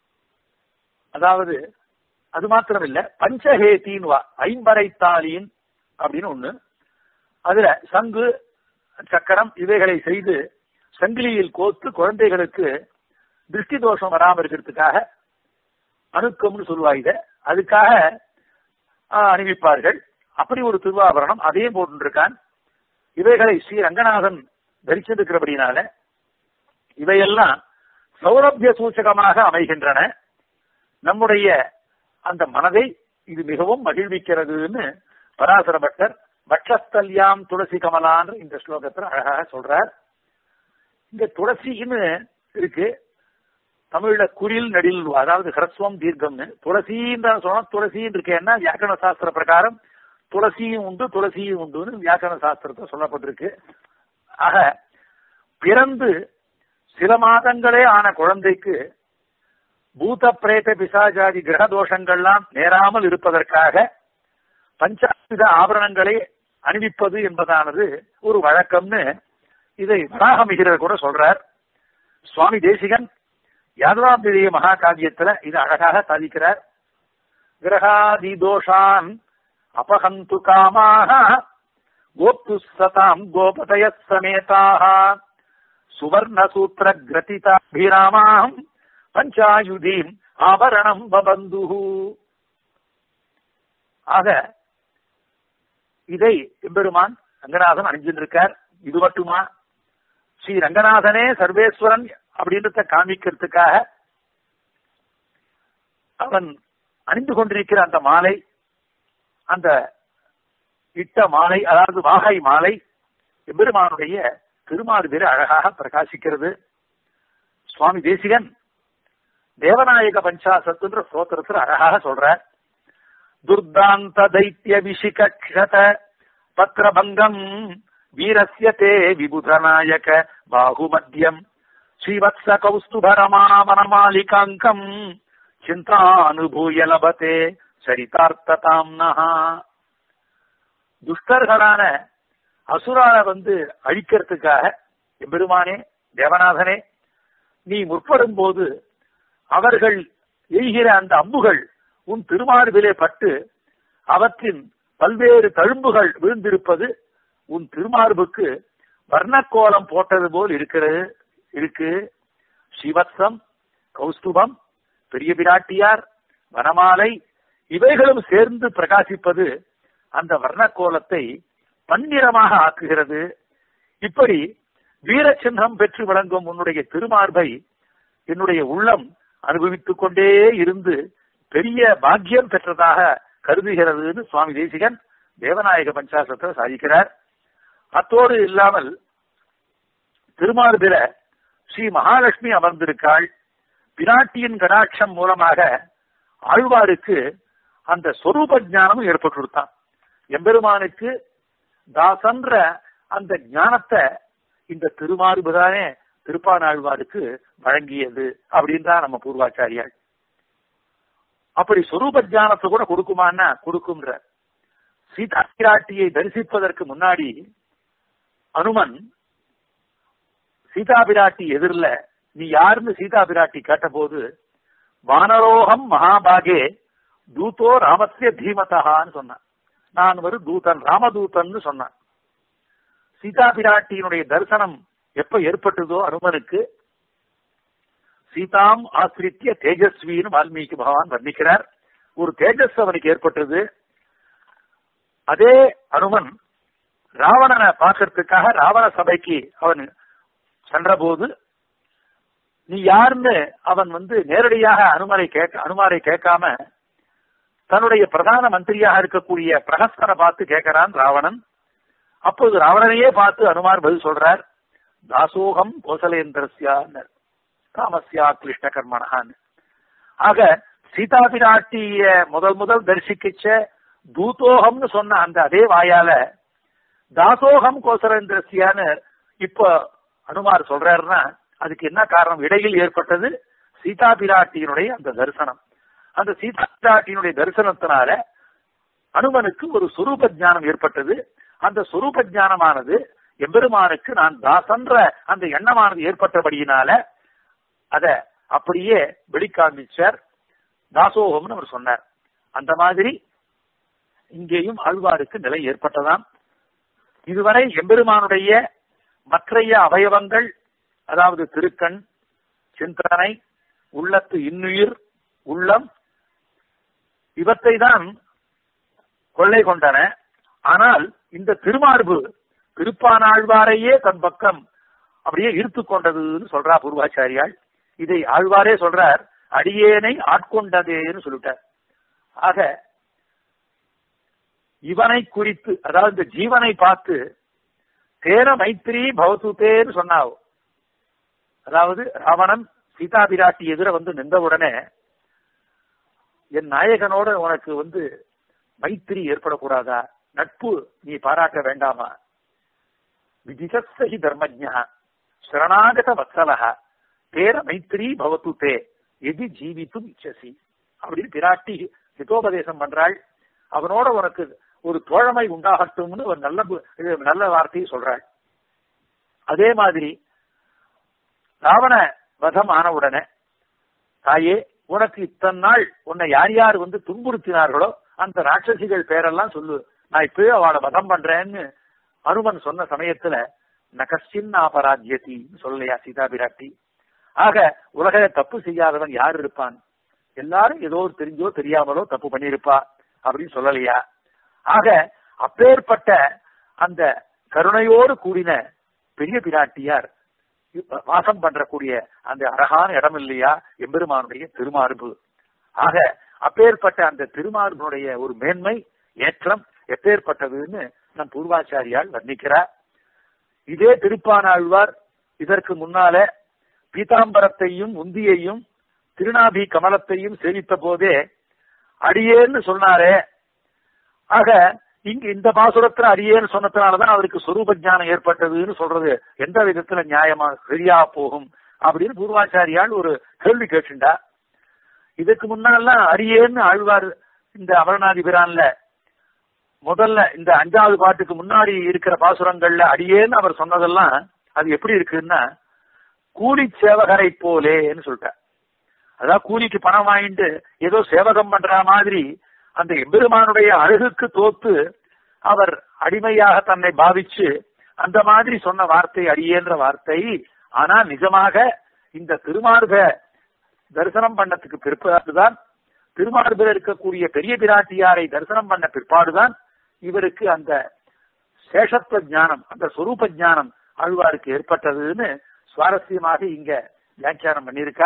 அதாவது அது மாத்திரம் இல்ல பஞ்சஹேத்தின் வா ஐம்பரை தாலியின் அப்படின்னு ஒண்ணு அதுல சங்கு சக்கரம் இவைகளை செய்து சங்கிலியில் கோத்து குழந்தைகளுக்கு திருஷ்டி தோஷம் வராம இருக்கிறதுக்காக அணுக்கம்னு சொல்லுவா இத அதுக்காக அணிவிப்பார்கள் அப்படி ஒரு திருவாபரணம் அதையும் போட்டுருக்கான் இவைகளை ஸ்ரீ ரங்கநாதன் தரிச்சிருக்கிறபடினால இவையெல்லாம் சௌரபிய சூச்சகமாக அமைகின்றன நம்முடைய அந்த மனதை இது மிகவும் மகிழ்விக்கிறதுன்னு பராசர பட்டர் பட்சஸ்தல்யாம் துளசி கமலான்னு இந்த ஸ்லோகத்துல அழகாக சொல்றார் இங்க துளசின்னு இருக்கு தமிழ்ல குரில் நடில் அதாவது ஹரஸ்வம் தீர்க்கம்னு துளசின்னு சொன்னா துளசின்னு இருக்கேன்னா வியாக்கரண சாஸ்திர பிரகாரம் துளசியும் உண்டு துளசியும் உண்டுன்னு வியாக்கரண சாஸ்திரத்தை சொல்லப்பட்டிருக்கு ஆக பிறந்து சில மாதங்களே ஆன குழந்தைக்கு பூத பிரேத பிசாஜாதி கிரக தோஷங்கள்லாம் நேராமல் இருப்பதற்காக பஞ்சாபித ஆபரணங்களை அணிவிப்பது என்பதானது ஒரு வழக்கம்னு இதை வராகமிகிறர் கூட சொல்றார் சுவாமி தேசிகன் யாதவாபிரிய மகாகாவியத்துல இது அழகாக சாதிக்கிறார் கிரகாதி தோஷான் அபகந்து காமாக கோப்து சதாம் கோபதய சமேதாக சுவர்ண சூத்திர கிரதிதாபிராமாம் பஞ்சாயுதீம் ஆபரணம் பபந்து ஆக இதை எம்பெருமான் ரங்கநாதன் அணிஞ்சிருக்கார் இது மட்டுமா ஸ்ரீ ரங்கநாதனே சர்வேஸ்வரன் அப்படின்றத காமிக்கிறதுக்காக அவன் அணிந்து கொண்டிருக்கிற அந்த மாலை அந்த இட்ட மாலை அதாவது வாகை மாலை எம்பெருமானுடைய திருமார்பில் அழகாக பிரகாசிக்கிறது சுவாமி தேசிகன் தேவநாயக பஞ்சாசத்துன்ற ஸ்தோத்திரத்தில் அழகாக சொல்ற துர்தாந்த தைத்திய விஷிகத பத்ரபங்கம் வீரஸ்ய தே விபுதநாயக பாகுமத்தியம் ஸ்ரீவத்ச கௌஸ்துபரமாவனமாலிகாங்கம் சிந்தானுபூய லபத்தே சரிதார்த்ததாம்னஹா துஷ்டர்களான அசுரால வந்து அழிக்கிறதுக்காக எம்பெருமானே தேவநாதனே நீ முற்படும் போது அவர்கள் எய்கிற அந்த அம்புகள் உன் திருமார்பிலே பட்டு அவற்றின் பல்வேறு தழும்புகள் விழுந்திருப்பது உன் திருமார்புக்கு வர்ணக்கோலம் போட்டது போல் இருக்கிறது இருக்கு சிவத்சம் கௌஸ்துபம் பெரிய பிராட்டியார் வனமாலை இவைகளும் சேர்ந்து பிரகாசிப்பது அந்த வர்ணக்கோலத்தை பன்னிறமாக ஆக்குகிறது இப்படி வீரச்சின்னம் பெற்று விளங்கும் உன்னுடைய திருமார்பை என்னுடைய உள்ளம் அனுபவித்துக் கொண்டே இருந்து பெரிய பாக்கியம் பெற்றதாக கருதுகிறதுன்னு சுவாமி தேசிகன் தேவநாயக பஞ்சாசத்தை சாதிக்கிறார் அத்தோடு இல்லாமல் திருமார்பில ஸ்ரீ மகாலட்சுமி அமர்ந்திருக்காள் பிராட்டியின் கடாட்சம் மூலமாக ஆழ்வாருக்கு அந்த சொரூப ஞானமும் ஏற்பட்டுருத்தான் எம்பெருமானுக்கு தாசன்ற அந்த ஞானத்தை இந்த திருமார்புதானே திருப்பானாழ்வாருக்கு வழங்கியது அப்படின்றா நம்ம பூர்வாச்சாரியால் அப்படி சொரூப ஞானத்தை கூட கொடுக்குமான்னா கொடுக்கும்ன்ற சீதா பிராட்டியை தரிசிப்பதற்கு முன்னாடி அனுமன் சீதா பிராட்டி எதிரில் நீ யாருன்னு சீதா பிராட்டி கேட்டபோது வானரோகம் மகாபாகே தூதோ ராமத்திய தீமதகான்னு சொன்னான் நான் ஒரு தூதன் ராமதூதன் சொன்னான் சீதா பிராட்டியினுடைய தரிசனம் எப்ப ஏற்பட்டதோ அனுமனுக்கு சீதாம் ஆசிரித்திய தேஜஸ்வின்னு வால்மீகி பகவான் வர்ணிக்கிறார் ஒரு தேஜஸ் அவனுக்கு ஏற்பட்டது அதே அனுமன் ராவணனை பார்க்கறதுக்காக ராவண சபைக்கு அவன் சென்றபோது நீ யாருன்னு அவன் வந்து நேரடியாக அனுமரை கேட்க அனுமாரை கேட்காம தன்னுடைய பிரதான மந்திரியாக இருக்கக்கூடிய பிரகஸ்தனை பார்த்து கேட்கிறான் ராவணன் அப்போது ராவணனையே பார்த்து அனுமார் பதில் சொல்றார் தாசோகம் கோசலேந்திரஸ்யான்னர் காமஸ்யா கிருஷ்ண கர்மனஹான் ஆக சீதா பிராட்டிய முதல் முதல் தரிசிக்கிச்ச தூதோகம்னு சொன்ன அந்த அதே வாயால தாசோகம் கோசலேந்திரஸ்யான்னு இப்ப அனுமார் சொல்றாருன்னா அதுக்கு என்ன காரணம் இடையில் ஏற்பட்டது சீதா பிராட்டியினுடைய அந்த தரிசனம் அந்த சீதா பிராட்டியினுடைய தரிசனத்தினால அனுமனுக்கு ஒரு சுரூப ஞானம் ஏற்பட்டது அந்த சுரூப ஞானமானது எம்பெருமானுக்கு நான் தாசன்ற அந்த எண்ணமானது ஏற்பட்டபடியினால அத அப்படியே வெளிக்காமிச்சார் தாசோகம்னு அவர் சொன்னார் அந்த மாதிரி இங்கேயும் ஆழ்வாருக்கு நிலை ஏற்பட்டதாம் இதுவரை எம்பெருமானுடைய மற்றைய அவயவங்கள் அதாவது திருக்கண் சிந்தனை உள்ளத்து இன்னுயிர் உள்ளம் இவற்றை தான் கொள்ளை கொண்டன ஆனால் இந்த திருமார்பு திருப்பானாழ்வாரையே தன் பக்கம் அப்படியே இழுத்து கொண்டதுன்னு சொல்றா பூர்வாச்சாரியால் இதை ஆழ்வாரே சொல்றார் அடியேனை ஆட்கொண்டதேன்னு சொல்லிட்டார் ஆக இவனை குறித்து அதாவது இந்த ஜீவனை பார்த்து தேன மைத்திரி பவதுதேன்னு சொன்னாவோ அதாவது ராவணன் சீதா பிராட்டி எதிர வந்து நின்றவுடனே என் நாயகனோட உனக்கு வந்து மைத்திரி ஏற்படக்கூடாதா நட்பு நீ பாராட்ட வேண்டாமா விதிசஸ்ஸி தர்மஜா சரணாகத வத்சலகா தேர மைத்திரி பவத்து தே எதி ஜீவித்தும் இச்சசி அப்படின்னு பிராட்டி ஹிதோபதேசம் பண்றாள் அவனோட உனக்கு ஒரு தோழமை உண்டாகட்டும்னு ஒரு நல்ல பு- இது நல்ல வார்த்தையை சொல்றாள் அதே மாதிரி ராவண வதம் ஆன உடனே தாயே உனக்கு இத்தனை நாள் உன்னை யார் யார் வந்து துன்புறுத்தினார்களோ அந்த ராட்சசிகள் பேரெல்லாம் சொல்லு நான் இப்பவே அவளை வதம் பண்றேன்னு அனுமன் சொன்ன சமயத்துல நகசின் அபராஜ்யதி சொல்லலையா சீதா பிராட்டி ஆக உலக தப்பு செய்யாதவன் யார் இருப்பான் எல்லாரும் ஏதோ ஒரு தெரிஞ்சோ தெரியாமலோ தப்பு பண்ணியிருப்பா அப்படின்னு சொல்லலையா ஆக அப்பேற்பட்ட அந்த கருணையோடு கூடின பெரிய பிராட்டியார் இப்ப வாசம் பண்றக்கூடிய அந்த அழகான இடம் இல்லையா எம்பெருமானுடைய திருமார்பு ஆக அப்பேற்பட்ட அந்த திருமார்புடைய ஒரு மேன்மை ஏற்றம் எப்பேற்பட்டதுன்னு நம் பூர்வாச்சாரியால் வர்ணிக்கிறார் இதே திருப்பானாழ்வார் இதற்கு முன்னால பீதாம்பரத்தையும் உந்தியையும் திருநாபி கமலத்தையும் சேவித்த போதே அடியேன்னு சொன்னாரே ஆக இங்க இந்த பாசுரத்துல அடியேன்னு சொன்னதுனாலதான் அவருக்கு சொரூப ஞானம் ஏற்பட்டதுன்னு சொல்றது எந்த விதத்துல நியாயமா சரியா போகும் அப்படின்னு பூர்வாச்சாரியால் ஒரு கேள்வி கேட்டுண்டா இதுக்கு முன்னாலாம் அடியேன்னு ஆழ்வார் இந்த அமரநாதிபிரான்ல முதல்ல இந்த அஞ்சாவது பாட்டுக்கு முன்னாடி இருக்கிற பாசுரங்கள்ல அடியேன்னு அவர் சொன்னதெல்லாம் அது எப்படி இருக்குன்னா கூலி சேவகரை போலேன்னு சொல்லிட்டார் அதாவது கூலிக்கு பணம் வாங்கிட்டு ஏதோ சேவகம் பண்ற மாதிரி அந்த எம்பெருமானுடைய அழகுக்கு தோத்து அவர் அடிமையாக தன்னை பாவிச்சு அந்த மாதிரி சொன்ன வார்த்தை அடியேன்ற வார்த்தை ஆனா நிஜமாக இந்த திருமார்ப தரிசனம் பண்ணத்துக்கு பிற்பாடுதான் திருமார்பில் இருக்கக்கூடிய பெரிய பிராட்டியாரை தரிசனம் பண்ண பிற்பாடுதான் இவருக்கு அந்த சேஷத்துவ ஞானம் அந்த சொரூப ஞானம் ஆழ்வாருக்கு ஏற்பட்டதுன்னு சுவாரஸ்யமாக இங்க வியாக்கியானம் பண்ணியிருக்கா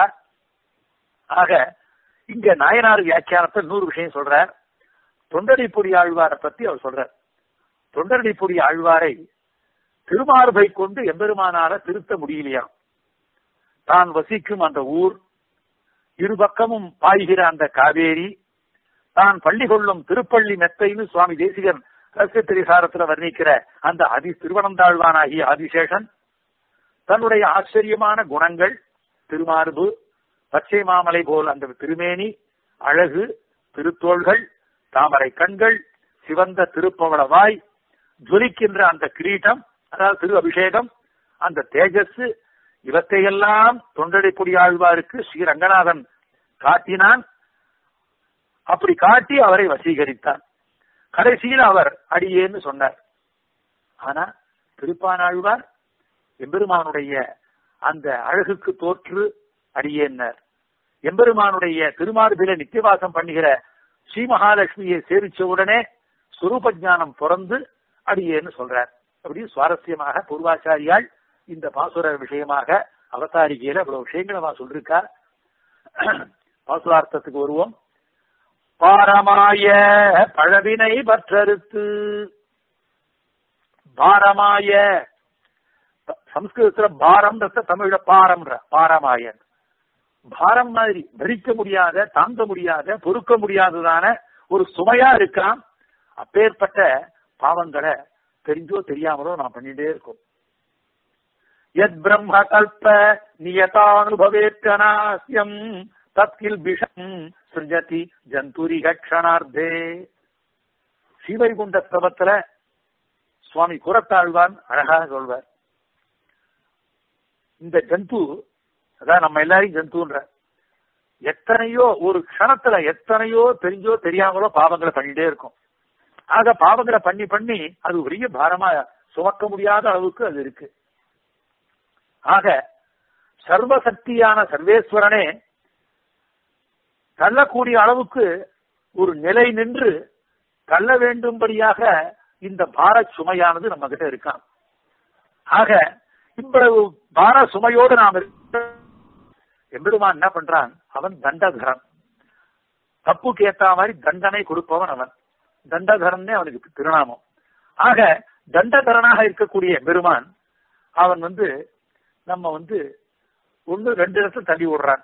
ஆக இங்க நாயனார் வியாக்கியானத்தில் நூறு விஷயம் சொல்றார் தொண்டடிப்பொடி ஆழ்வாரை பத்தி அவர் சொல்றார் தொண்டடிப்பொடி ஆழ்வாரை திருமார்பை கொண்டு எம்பெருமானார திருத்த முடியலையாம் தான் வசிக்கும் அந்த ஊர் இருபக்கமும் பாய்கிற அந்த காவேரி தான் பள்ளி கொள்ளும் திருப்பள்ளி மெத்தைன்னு சுவாமி தேசிகன் ரகசியத்திரிசாரத்துல வர்ணிக்கிற அந்த அதி திருவனந்தாழ்வானாகிய ஆதிசேஷன் தன்னுடைய ஆச்சரியமான குணங்கள் திருமார்பு பச்சை மாமலை போல் அந்த திருமேனி அழகு திருத்தோள்கள் தாமரை கண்கள் சிவந்த திருப்பவள வாய் ஜொலிக்கின்ற அந்த கிரீட்டம் அதாவது திரு அபிஷேகம் அந்த தேஜஸ் இவற்றையெல்லாம் தொண்டடைப்பொடி ஆழ்வாருக்கு ஸ்ரீ ரங்கநாதன் காட்டினான் அப்படி காட்டி அவரை வசீகரித்தான் கடைசியில் அவர் அடியேன்னு சொன்னார் ஆனா திருப்பானாழ்வார் எம்பெருமானுடைய அந்த அழகுக்கு தோற்று அடியேன்னர் எம்பெருமானுடைய திருமார்பில நித்தியவாசம் பண்ணுகிற ஸ்ரீ மகாலட்சுமியை சேவிச்ச உடனே சுரூப ஞானம் பிறந்து அடியேன்னு சொல்றார் அப்படி சுவாரஸ்யமாக பூர்வாச்சாரியால் இந்த பாசுர விஷயமாக அவதாரிகையில அவ்வளவு விஷயங்களை அவன் சொல்லிருக்கார் பாசுரார்த்தத்துக்கு வருவோம் பாரமாய பழவினை பற்றறுத்து பாரமாய சம்ஸ்கிருதத்துல பாரம்ன்ற தமிழ்ல பாரம்ன்ற பாரமாயன் பாரம் மாதிரி பரிக்க முடியாத தாங்க முடியாத பொறுக்க முடியாததான ஒரு சுமையா இருக்கான் அப்பேற்பட்ட பாவங்களை தெரிஞ்சோ தெரியாமலோ நான் பண்ணிட்டே இருக்கோம் எத் பிரம்ம கல்ப நியதானுபவேத்தனாசியம் தத்கில் விஷம் சிருஜதி ஜந்துரி கட்சணார்த்தே ஸ்ரீவைகுண்ட ஸ்தவத்துல சுவாமி குரத்தாழ்வான் அழகாக சொல்வார் இந்த ஜந்து அதான் நம்ம எல்லாரையும் ஜந்துன்ற எத்தனையோ ஒரு க்ஷணத்துல எத்தனையோ தெரிஞ்சோ தெரியாமலோ பாவங்களை பண்ணிட்டே இருக்கும் ஆக பாவங்களை பண்ணி பண்ணி அது பெரிய பாரமா சுமக்க முடியாத அளவுக்கு அது இருக்கு ஆக சர்வசக்தியான சர்வேஸ்வரனே தள்ளக்கூடிய அளவுக்கு ஒரு நிலை நின்று தள்ள வேண்டும்படியாக இந்த பார சுமையானது நம்ம கிட்ட இருக்கான் ஆக இவ்வளவு பார சுமையோடு நாம் எம்பெருமான் என்ன பண்றான் அவன் தண்டகரன் தப்புக்கு ஏத்த மாதிரி தண்டனை கொடுப்பவன் அவன் தண்டகரன்னே அவனுக்கு திருநாமம் ஆக தண்டகரனாக இருக்கக்கூடிய பெருமான் அவன் வந்து நம்ம வந்து ஒண்ணு ரெண்டு இடத்துல தள்ளி விடுறான்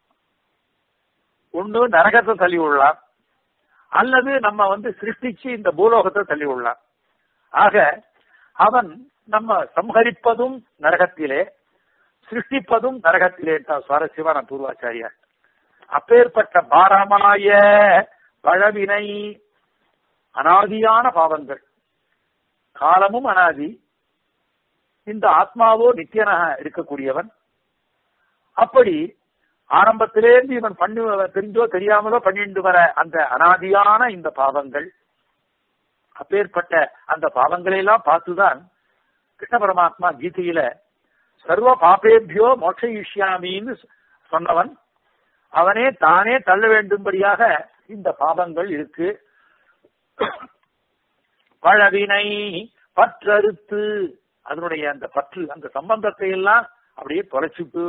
ஒண்ணு நரகத்தை தள்ளி விடலாம் அல்லது நம்ம வந்து சிருஷ்டிச்சு இந்த பூலோகத்தை தள்ளி விடலாம் ஆக அவன் நம்ம சம்ஹரிப்பதும் நரகத்திலே சிருஷ்டிப்பதும் நரகத்திலே சுவாரஸ்யமான பூர்வாச்சாரியார் அப்பேற்பட்ட பாரமாய பழவினை அனாதியான பாவங்கள் காலமும் அனாதி இந்த ஆத்மாவோ நித்தியனாக இருக்கக்கூடியவன் அப்படி ஆரம்பத்திலேருந்து இவன் பண்ணி தெரிஞ்சோ தெரியாமலோ பண்ணிட்டு வர அந்த அனாதியான இந்த பாவங்கள் அப்பேற்பட்ட அந்த பாவங்களை எல்லாம் பார்த்துதான் கிருஷ்ண பரமாத்மா கீதையில சர்வ பாபேபியோ மோட்சயிஷ்யாமின்னு சொன்னவன் அவனே தானே தள்ள வேண்டும்படியாக இந்த பாவங்கள் இருக்கு பழவினை பற்றறுத்து அதனுடைய அந்த பற்று அந்த சம்பந்தத்தை எல்லாம் அப்படியே தொலைச்சிட்டு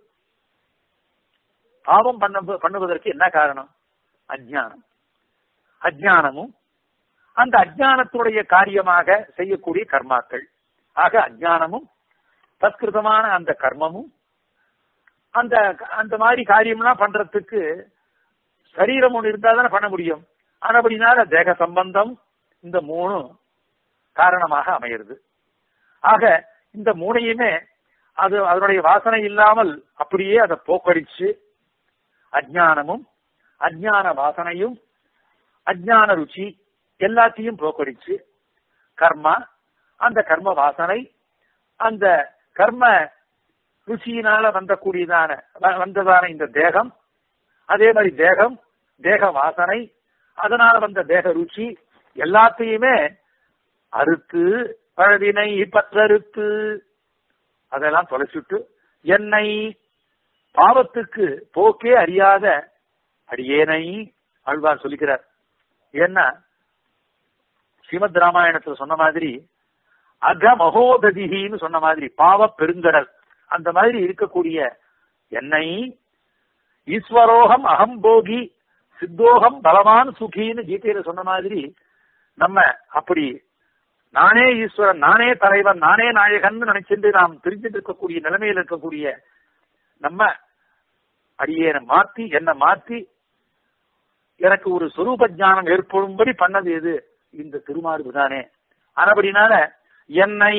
பாவம் பண்ண பண்ணுவதற்கு என்ன காரணம் அஜ்ஞானம் அஜ்ஞானமும் அந்த அஜ்ஞானத்துடைய காரியமாக செய்யக்கூடிய கர்மாக்கள் ஆக அஜ்ஞானமும் தத்கிருதமான அந்த கர்மமும் அந்த அந்த மாதிரி காரியம்லாம் பண்றதுக்கு சரீரம் ஒண்ணு இருந்தா தானே பண்ண முடியும் ஆனபடினால தேக சம்பந்தம் இந்த மூணும் காரணமாக அமைகிறது ஆக இந்த மூணையுமே அது அதனுடைய வாசனை இல்லாமல் அப்படியே அதை போக்கடிச்சு அஜ்ஞானமும் அஜ்ஞான வாசனையும் அஜ்ஞான ருச்சி எல்லாத்தையும் போக்கடிச்சு கர்மா அந்த கர்ம வாசனை அந்த கர்ம ருச்சியினால வந்தக்கூடியதான வ- வந்ததான இந்த தேகம் அதே மாதிரி தேகம் தேக வாசனை அதனால வந்த தேக ருச்சி எல்லாத்தையுமே அறுத்து பழவினை பற்றறுத்து அதெல்லாம் தொலைச்சுட்டு என்னை பாவத்துக்கு போக்கே அறியாத அடியேனை ஆழ்வார் சொல்லிக்கிறார் ஏன்னா ஸ்ரீமத் ராமாயணத்துல சொன்ன மாதிரி அக மகோததின்னு சொன்ன மாதிரி பாவ பெருங்கடல் அந்த மாதிரி இருக்கக்கூடிய என்னை ஈஸ்வரோகம் அகம்போகி சித்தோகம் பலவான் சுகின்னு கீதையில சொன்ன மாதிரி நம்ம அப்படி நானே ஈஸ்வரன் நானே தலைவன் நானே நாயகன் நினைச்சிட்டு நாம் தெரிஞ்சிட்டு இருக்கக்கூடிய நிலைமையில் இருக்கக்கூடிய நம்ம அடியேனை மாத்தி என்ன மாத்தி எனக்கு ஒரு சொரூப ஞானம் ஏற்படும்படி பண்ணது எது இந்த திருமார்பு தானே ஆனபடினால என்னை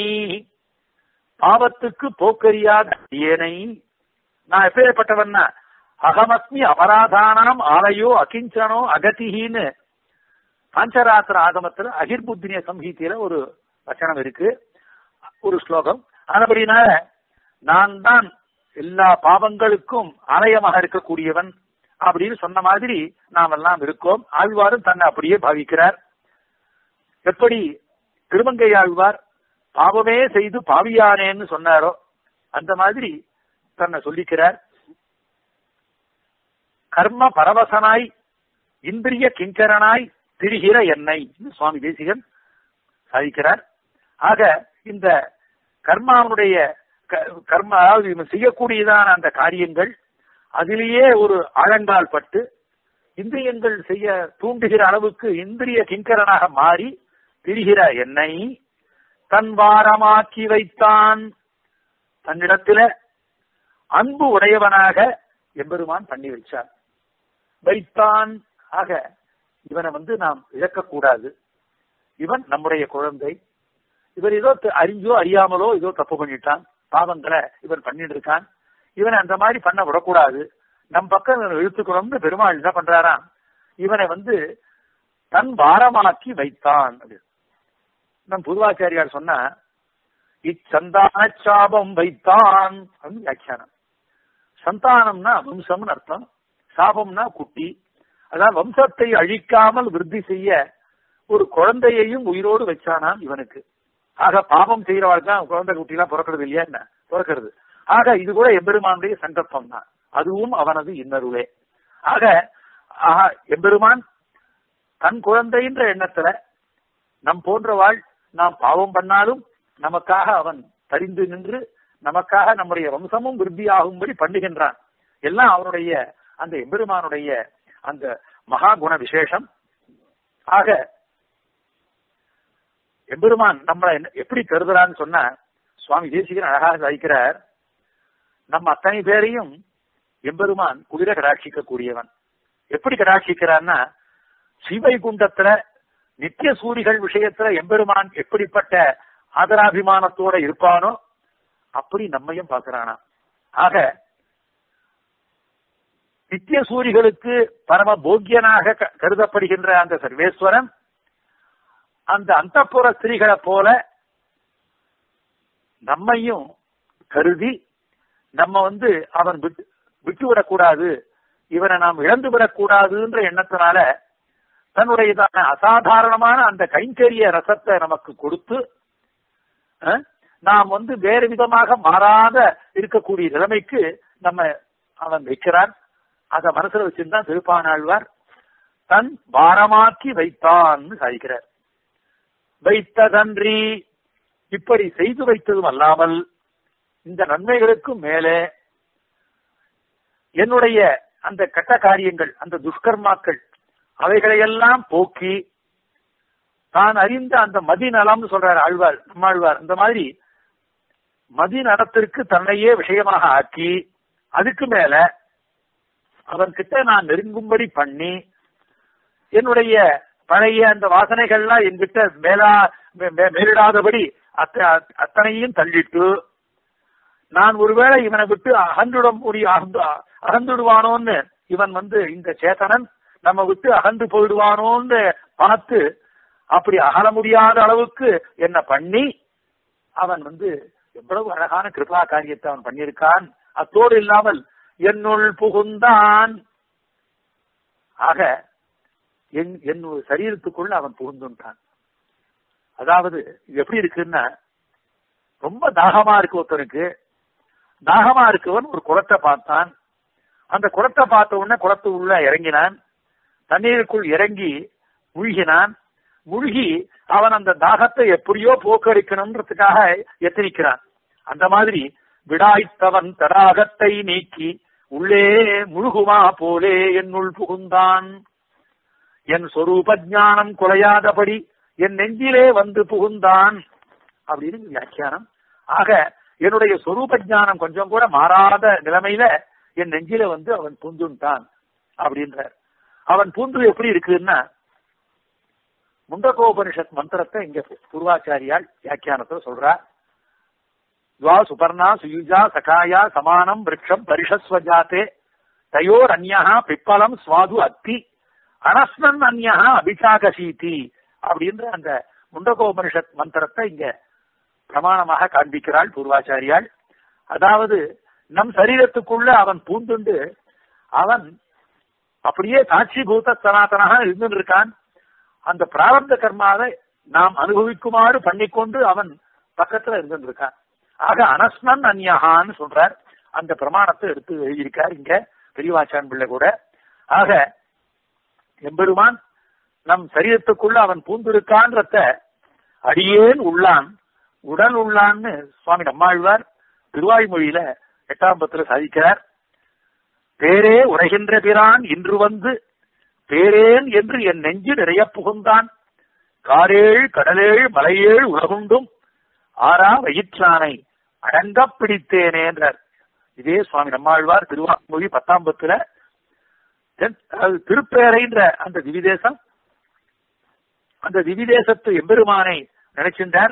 பாவத்துக்கு போக்கறியாத அடியேனை நான் எப்பேற்பட்டவன்னா அகமஸ்மி அபராதானாம் ஆலயோ அகிஞ்சனோ அகதிஹின்னு பாஞ்சராத்திர ஆகமத்துல அகிர்புத்தினிய சம்ஹீதியில ஒரு வச்சனம் இருக்கு ஒரு ஸ்லோகம் ஆனபடினால நான் தான் எல்லா பாவங்களுக்கும் ஆலயமாக இருக்கக்கூடியவன் அப்படின்னு சொன்ன மாதிரி நாம் எல்லாம் இருக்கோம் ஆழ்வாரும் தன்னை அப்படியே பாவிக்கிறார் எப்படி திருமங்கை ஆழ்வார் பாவமே செய்து பாவியானேன்னு சொன்னாரோ அந்த மாதிரி தன்னை சொல்லிக்கிறார் கர்ம பரவசனாய் இந்திரிய கிங்கரனாய் திரிகிற என்னை சுவாமி தேசிகன் சாதிக்கிறார் ஆக இந்த கர்மாவுடைய க- கர்ம அதாவது இவன் செய்யக்கூடியதான அந்த காரியங்கள் அதிலேயே ஒரு ஆழங்கால் பட்டு இந்திரியங்கள் செய்ய தூண்டுகிற அளவுக்கு இந்திரிய கிங்கரனாக மாறி திரிகிற என்னை தன் வாரமாக்கி வைத்தான் தன்னிடத்தில அன்பு உடையவனாக எம்பெருமான் பண்ணி வச்சார் வைத்தான் ஆக இவனை வந்து நாம் இழக்கக்கூடாது இவன் நம்முடைய குழந்தை இவர் ஏதோ த- அறிஞ்சோ அறியாமலோ ஏதோ தப்பு பண்ணிட்டான் பாவங்களை இவன் பண்ணிட்டு இருக்கான் இவனை அந்த மாதிரி பண்ண விடக்கூடாது நம் பக்கம் இவனை இழுத்துக்கணும்னு பெருமாள் என்ன பண்றாராம் இவனை வந்து தன் பாரமாக்கி வைத்தான் அப்படின்னு. நம் பூர்வாச்சாரியார் சொன்னா இச்சந்தான சாபம் வைத்தான் அப்படின்னு வியாக்கியானம் சந்தானம்னா வம்சம்னு அர்த்தம் சாபம்னா குட்டி அதான் வம்சத்தை அழிக்காமல் விருத்தி செய்ய ஒரு குழந்தையையும் உயிரோடு வச்சானாம் இவனுக்கு ஆக பாவம் செய்யறவாள் தான் குழந்தை குட்டி எல்லாம் பிறக்கிறது இல்லையா என்ன பிறக்கிறது ஆக இது கூட எம்பெருமானுடைய சங்கல்பம் தான் அதுவும் அவனது இன்னருளே ஆக ஆக எம்பெருமான் தன் குழந்தைன்ற எண்ணத்துல நம் போன்றவாள் நாம் பாவம் பண்ணாலும் நமக்காக அவன் தரிந்து நின்று நமக்காக நம்முடைய வம்சமும் விருத்தியாகும்படி பண்ணுகின்றான் எல்லாம் அவனுடைய அந்த எம்பெருமானுடைய அந்த மகா குண விசேஷம் ஆக எம்பெருமான் நம்மளை என்ன- எப்படி கருதுறான்னு சொன்னா சுவாமி தேசிகன் அழகாக சாதிக்கிறார் நம்ம அத்தனை பேரையும் எம்பெருமான் குளிர கடாட்சிக்க கூடியவன் எப்படி கடாட்சிக்கிறான்னா சிவைகுண்டத்துல நித்திய சூரிகள் விஷயத்துல எம்பெருமான் எப்படிப்பட்ட ஆதராபிமானத்தோட இருப்பானோ அப்படி நம்மையும் பார்க்கிறானா ஆக நித்திய சூரிகளுக்கு பரம போக்கியனாக க- கருதப்படுகின்ற அந்த சர்வேஸ்வரன் அந்த அந்தப்புற ஸ்திரீகளை போல நம்மையும் கருதி நம்ம வந்து அவன் விட்டு விட்டுவிடக்கூடாது இவனை நாம் இழந்து விடக்கூடாதுன்ற எண்ணத்தினால தன்னுடையதான அசாதாரணமான அந்த கைங்கரிய ரசத்தை நமக்கு கொடுத்து அஹ், நாம் வந்து வேறு விதமாக மாறாத இருக்கக்கூடிய நிலைமைக்கு நம்ம அவன் வைக்கிறான் அத மனசுல வச்சிருந்தான் திருப்பானாழ்வார் தன் பாரமாக்கி வைத்தான்னு சாதிக்கிறார் வைத்ததன்றி இப்படி செய்து வைத்ததும் அல்லாமல் இந்த நன்மைகளுக்கும் மேலே என்னுடைய அந்த கட்ட காரியங்கள் அந்த துஷ்கர்மாக்கள் அவைகளையெல்லாம் போக்கி தான் அறிந்த அந்த மதிநலம்னு சொல்றார் ஆழ்வார் நம்மாழ்வார் இந்த மாதிரி மதிநலத்திற்கு தன்னையே விஷயமாக ஆக்கி அதுக்கு மேல அவன் கிட்ட நான் நெருங்கும்படி பண்ணி என்னுடைய பழைய அந்த வாசனைகள்லாம் என்கிட்ட மேலா மே- மே- மேலிடாதபடி அத்த- அத்தனையும் தள்ளிட்டு நான் ஒருவேளை இவனை விட்டு அகன்றுட முடிய அகன்று அகன்றுடுவானோன்னு இவன் வந்து இந்த சேத்தனன் நம்ம விட்டு அகன்று போயிடுவானோன்னு பார்த்து அப்படி அகல முடியாத அளவுக்கு என்ன பண்ணி அவன் வந்து எவ்வளவு அழகான கிருபா காரியத்தை அவன் பண்ணியிருக்கான் அத்தோடு இல்லாமல் என்னுள் புகுந்தான் ஆக என் என்னுடைய சரீரத்துக்குள்ள அவன் புகுந்துட்டான் அதாவது இது எப்படி இருக்குன்னா ரொம்ப தாகமா இருக்கு ஒருத்தனுக்கு தாகமா இருக்கவன் ஒரு குளத்தை பார்த்தான் அந்த குளத்தை பார்த்த உடனே குளத்து உள்ள இறங்கினான் தண்ணீருக்குள் இறங்கி மூழ்கினான் மூழ்கி அவன் அந்த தாகத்தை எப்படியோ போக்கடிக்கணும்ன்றதுக்காக எத்தனிக்கிறான் அந்த மாதிரி விடாய்த்தவன் தடாகத்தை நீக்கி உள்ளே முழுகுமா போலே என்னுள் புகுந்தான் என் சொரூப ஞானம் குலையாதபடி என் நெஞ்சிலே வந்து புகுந்தான் அப்படின்னு வியாக்கியானம் ஆக என்னுடைய சொரூப ஞானம் கொஞ்சம் கூட மாறாத நிலைமையில என் நெஞ்சில வந்து அவன் பூந்துட்டான் அப்படின்றார் அவன் பூந்து எப்படி இருக்குன்னா முண்டகோபனிஷத் மந்திரத்தை இங்க பூர்வாச்சாரியால் வியாக்கியானத்துல சொல்றார் துவா சுபர்ணா சுயுஜா சகாயா சமானம் விரக்ஷம் பரிஷஸ்வஜாத்தே தயோர் அந்யா பிப்பலம் சுவாது அத்தி அனஸ்னன் அந்யா அபிஷாகசீதி அப்படின்ற அந்த முண்டகோபனிஷத் மந்திரத்தை இங்க பிரமாணமாக காண்பிக்கிறாள் பூர்வாச்சாரியால் அதாவது நம் சரீரத்துக்குள்ள அவன் பூந்துண்டு அவன் அப்படியே சாட்சி பூத சனாதனாக இருந்து இருக்கான் அந்த பிராரப்த கர்மாவை நாம் அனுபவிக்குமாறு பண்ணிக்கொண்டு அவன் பக்கத்துல இருந்து இருக்கான் ஆக அனஸ்னன் அந்யஹான்னு சொல்றார் அந்த பிரமாணத்தை எடுத்து எழுதியிருக்கார் இங்க பெரியவாச்சான் பிள்ளை கூட ஆக எம்பெருமான் நம் சரீரத்துக்குள்ள அவன் பூந்திருக்கான்றத அடியேன் உள்ளான் உடல் உள்ளான்னு சுவாமி நம்மாழ்வார் திருவாய்மொழியில எட்டாம் பத்துல சாதிக்கிறார் பேரே உரைகின்ற பிரான் இன்று வந்து பேரேன் என்று என் நெஞ்சு நிறைய புகுந்தான் காரேழ் கடலேழ் மலையேழ் உலகுண்டும் ஆறா வயிற்றானை அடங்கப் பிடித்தேனே என்றார் இதே சுவாமி நம்மாழ்வார் திருவாமொழி பத்தாம் பத்துல தென்- அது திருப்பேரைன்ற அந்த திவிதேசம் அந்த திவிதேசத்து எம்பெருமானை நினைக்கின்றார்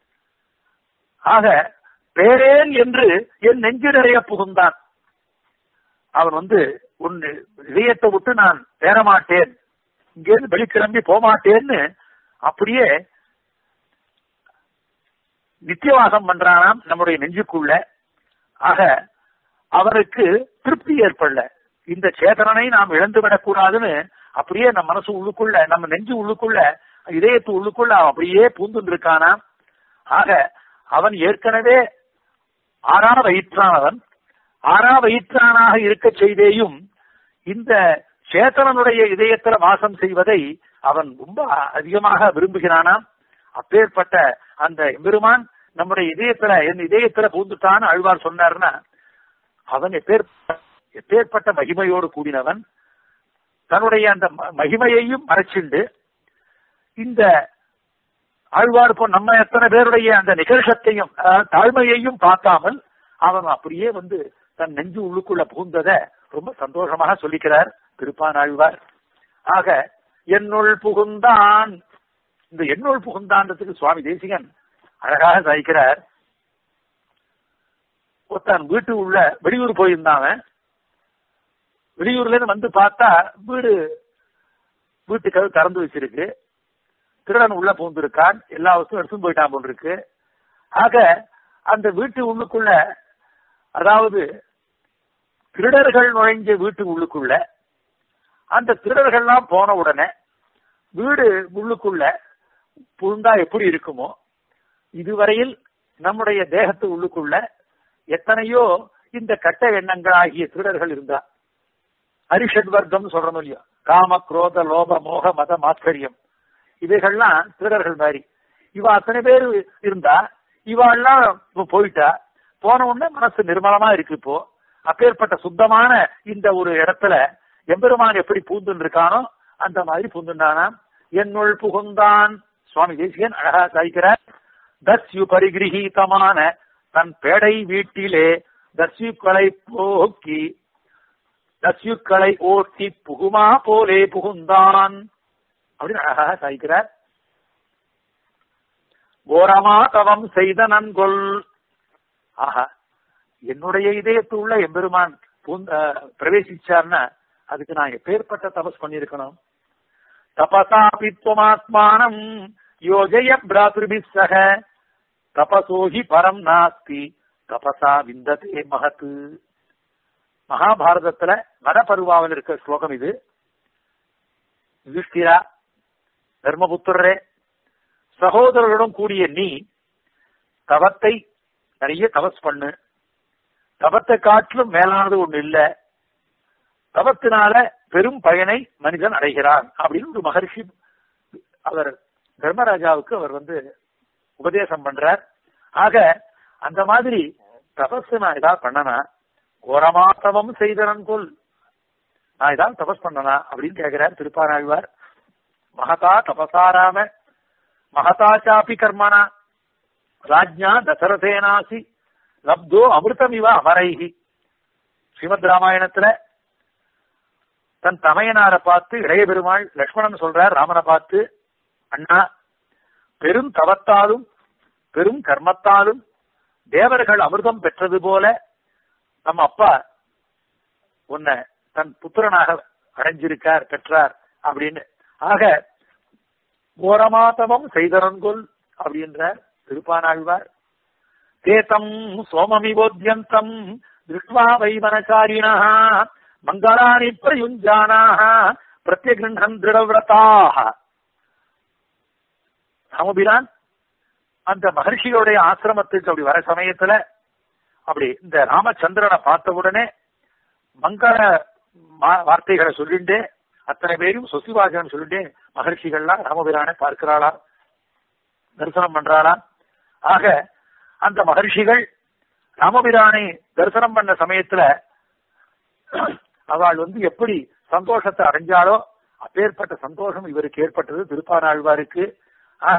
ஆக பேரேன் என்று என் நெஞ்சு நிறைய புகுந்தான் அவன் வந்து உன் இதயத்தை விட்டு நான் பேரமாட்டேன் இங்கிருந்து வெளிக்கிளம்பி போமாட்டேன்னு அப்படியே நித்தியவாசம் பண்றானாம் நம்முடைய நெஞ்சுக்குள்ள ஆக அவருக்கு திருப்தி ஏற்படல இந்த சேதனனை நாம் இழந்துவிடக் கூடாதுன்னு அப்படியே நம்ம மனசு உள்ளுக்குள்ள நம்ம நெஞ்சு உள்ளுக்குள்ள இதயத்து உள்ளுக்குள்ள அவன் அப்படியே பூந்து இருக்கானாம் ஆக அவன் ஏற்கனவே ஆறா வயிற்றானவன் ஆறா வயிற்றானாக இருக்க செய்தேயும் இந்த சேத்தனனுடைய இதயத்துல வாசம் செய்வதை அவன் ரொம்ப அதிகமாக விரும்புகிறானாம் அப்பேற்பட்ட அந்த எம்பெருமான் நம்முடைய இதயத்துல என் இதயத்துல பூந்துட்டான்னு அழ்வார் சொன்னார்னா அவன் எப்பேர் எப்பேற்பட்ட மகிமையோடு கூடினவன் தன்னுடைய அந்த ம- மகிமையையும் மறைச்சிண்டு இந்த ஆழ்வார் போ நம்ம எத்தனை பேருடைய அந்த நிகழ்ச்சத்தையும் அதாவது தாழ்மையையும் பார்க்காமல் அவன் அப்படியே வந்து தன் நெஞ்சு உள்ளுக்குள்ள புகுந்தத ரொம்ப சந்தோஷமாக சொல்லிக்கிறார் திருப்பான் ஆழ்வார் ஆக என்னுள் புகுந்தான் இந்த எண்ணுள் புகுந்தான்றதுக்கு சுவாமி தேசிகன் அழகாக சாய்க்கிறார் ஒருத்தன் வீட்டு உள்ள வெளியூர் போயிருந்தான் அவன். வெளியூர்ல இருந்து வந்து பார்த்தா வீடு வீட்டு கதவு திறந்து வச்சிருக்கு திருடன் உள்ள பூந்திருக்கான் எல்லா வஸ்துவும் எடுத்துன்னு போயிட்டான் போல் இருக்கு ஆக அந்த வீட்டு உள்ளுக்குள்ள அதாவது திருடர்கள் நுழைஞ்ச வீட்டு உள்ளுக்குள்ள அந்த திருடர்கள்லாம் போன உடனே வீடு உள்ளுக்குள்ள புகுந்தா எப்படி இருக்குமோ இதுவரையில் நம்முடைய தேகத்து உள்ளுக்குள்ள எத்தனையோ இந்த கட்ட எண்ணங்கள் ஆகிய திருடர்கள் இருந்தா அரிஷட் வர்க்கம் சொல்றோம் இல்லையா காம குரோத லோப மோக மத மாத்கரியம் இவைகள்லாம் திருடர்கள் மாதிரி இவ அத்தனை பேர் இருந்தா இவாள்லாம் இப்ப போயிட்டா போன உடனே மனசு நிர்மலமா இருக்கு இப்போ அப்பேற்பட்ட சுத்தமான இந்த ஒரு இடத்துல எம்பெருமான் எப்படி பூந்துன்னு இருக்கானோ அந்த மாதிரி பூந்துண்டானாம் என்னுள் புகுந்தான் சுவாமி தேசிகன் அழகா சாய்க்கிறார் தஸ்யு பரிகிரகீதமான தன் பேடை வீட்டிலே தஸ்யுக்களை போக்கி தஸ்யுக்களை ஓட்டி புகுமா போலே புகுந்தான் அப்படின்னு அழகாக சாய்க்கிறார் கோரமா தவம் செய்த நன்கொள் ஆஹா என்னுடைய இதயத்துள்ள எம்பெருமான் பூந்த பிரவேசிச்சார்னா அதுக்கு நான் எப்பேற்பட்ட தபஸ் பண்ணிருக்கணும் தபசாபித்வமாத்மானம் யோஜய பிராத்ருபி சக தபசோஹி பரம் நாஸ்தி தபசா விந்ததே மகத்து மகாபாரதத்துல வனபருவாவில் இருக்க ஸ்லோகம் இது யுதிஷ்டிரா தர்மபுத்திரரே சகோதரர்களுடன் கூடிய நீ தவத்தை நிறைய தபஸ் பண்ணு தவத்தை காட்டிலும் மேலானது ஒண்ணு இல்ல தவத்தினால பெரும் பயனை மனிதன் அடைகிறான் அப்படின்னு ஒரு மகர்ஷி அவர் தர்மராஜாவுக்கு அவர் வந்து உபதேசம் பண்றார் ஆக அந்த மாதிரி தபஸ் நான் ஏதாவது பண்ணனா கோரமாத்தவம் செய்தனன் கொல் நான் ஏதாவது தபஸ் பண்ணனா அப்படின்னு கேட்கிறார் திருப்பாராழ்வார் மகதா தபசாராம மகதா சாப்பி கர்மனா ராஜ்யா தசரதேனாசி லப்தோ அமிர்தமிவ அமரைகி ஸ்ரீமத் ராமாயணத்துல தன் தமையனாரை பார்த்து இளைய பெருமாள் லக்ஷ்மணன் சொல்றார் ராமனை பார்த்து அண்ணா பெரும் தவத்தாலும் பெரும் கர்மத்தாலும் தேவர்கள் அமிர்தம் பெற்றது போல நம்ம அப்பா உன்னை தன் புத்திரனாக அடைஞ்சிருக்கார் பெற்றார் அப்படின்னு ஆக கோரமாதவம் செய்தரன்கொல் அப்படின்றார் திருப்பானாழ்வார் தேதம் சோமமிவோத்யந்தம் திருஷ்வா வைமனச்சாரிணா மங்களானி பிரயுஞ்சானாக பிரத்யகிருண்ணன் திருடவிரதாக ராமபிரான் அந்த மகர்ஷியோடைய ஆசிரமத்துக்கு அப்படி வர சமயத்துல அப்படி இந்த ராமச்சந்திரனை பார்த்த உடனே மங்கள வார்த்தைகளை சொல்லிட்டு அத்தனை பேரும் சொசிவாசனம் சொல்லிட்டு மகர்ஷிகள்லாம் ராமபிரானை பார்க்கிறாளா தரிசனம் பண்றாளா ஆக அந்த மகர்ஷிகள் ராமபிரானை தரிசனம் பண்ண சமயத்துல அவள் வந்து எப்படி சந்தோஷத்தை அடைஞ்சாலோ அப்பேற்பட்ட சந்தோஷம் இவருக்கு ஏற்பட்டது திருப்பானாழ்வாருக்கு ஆக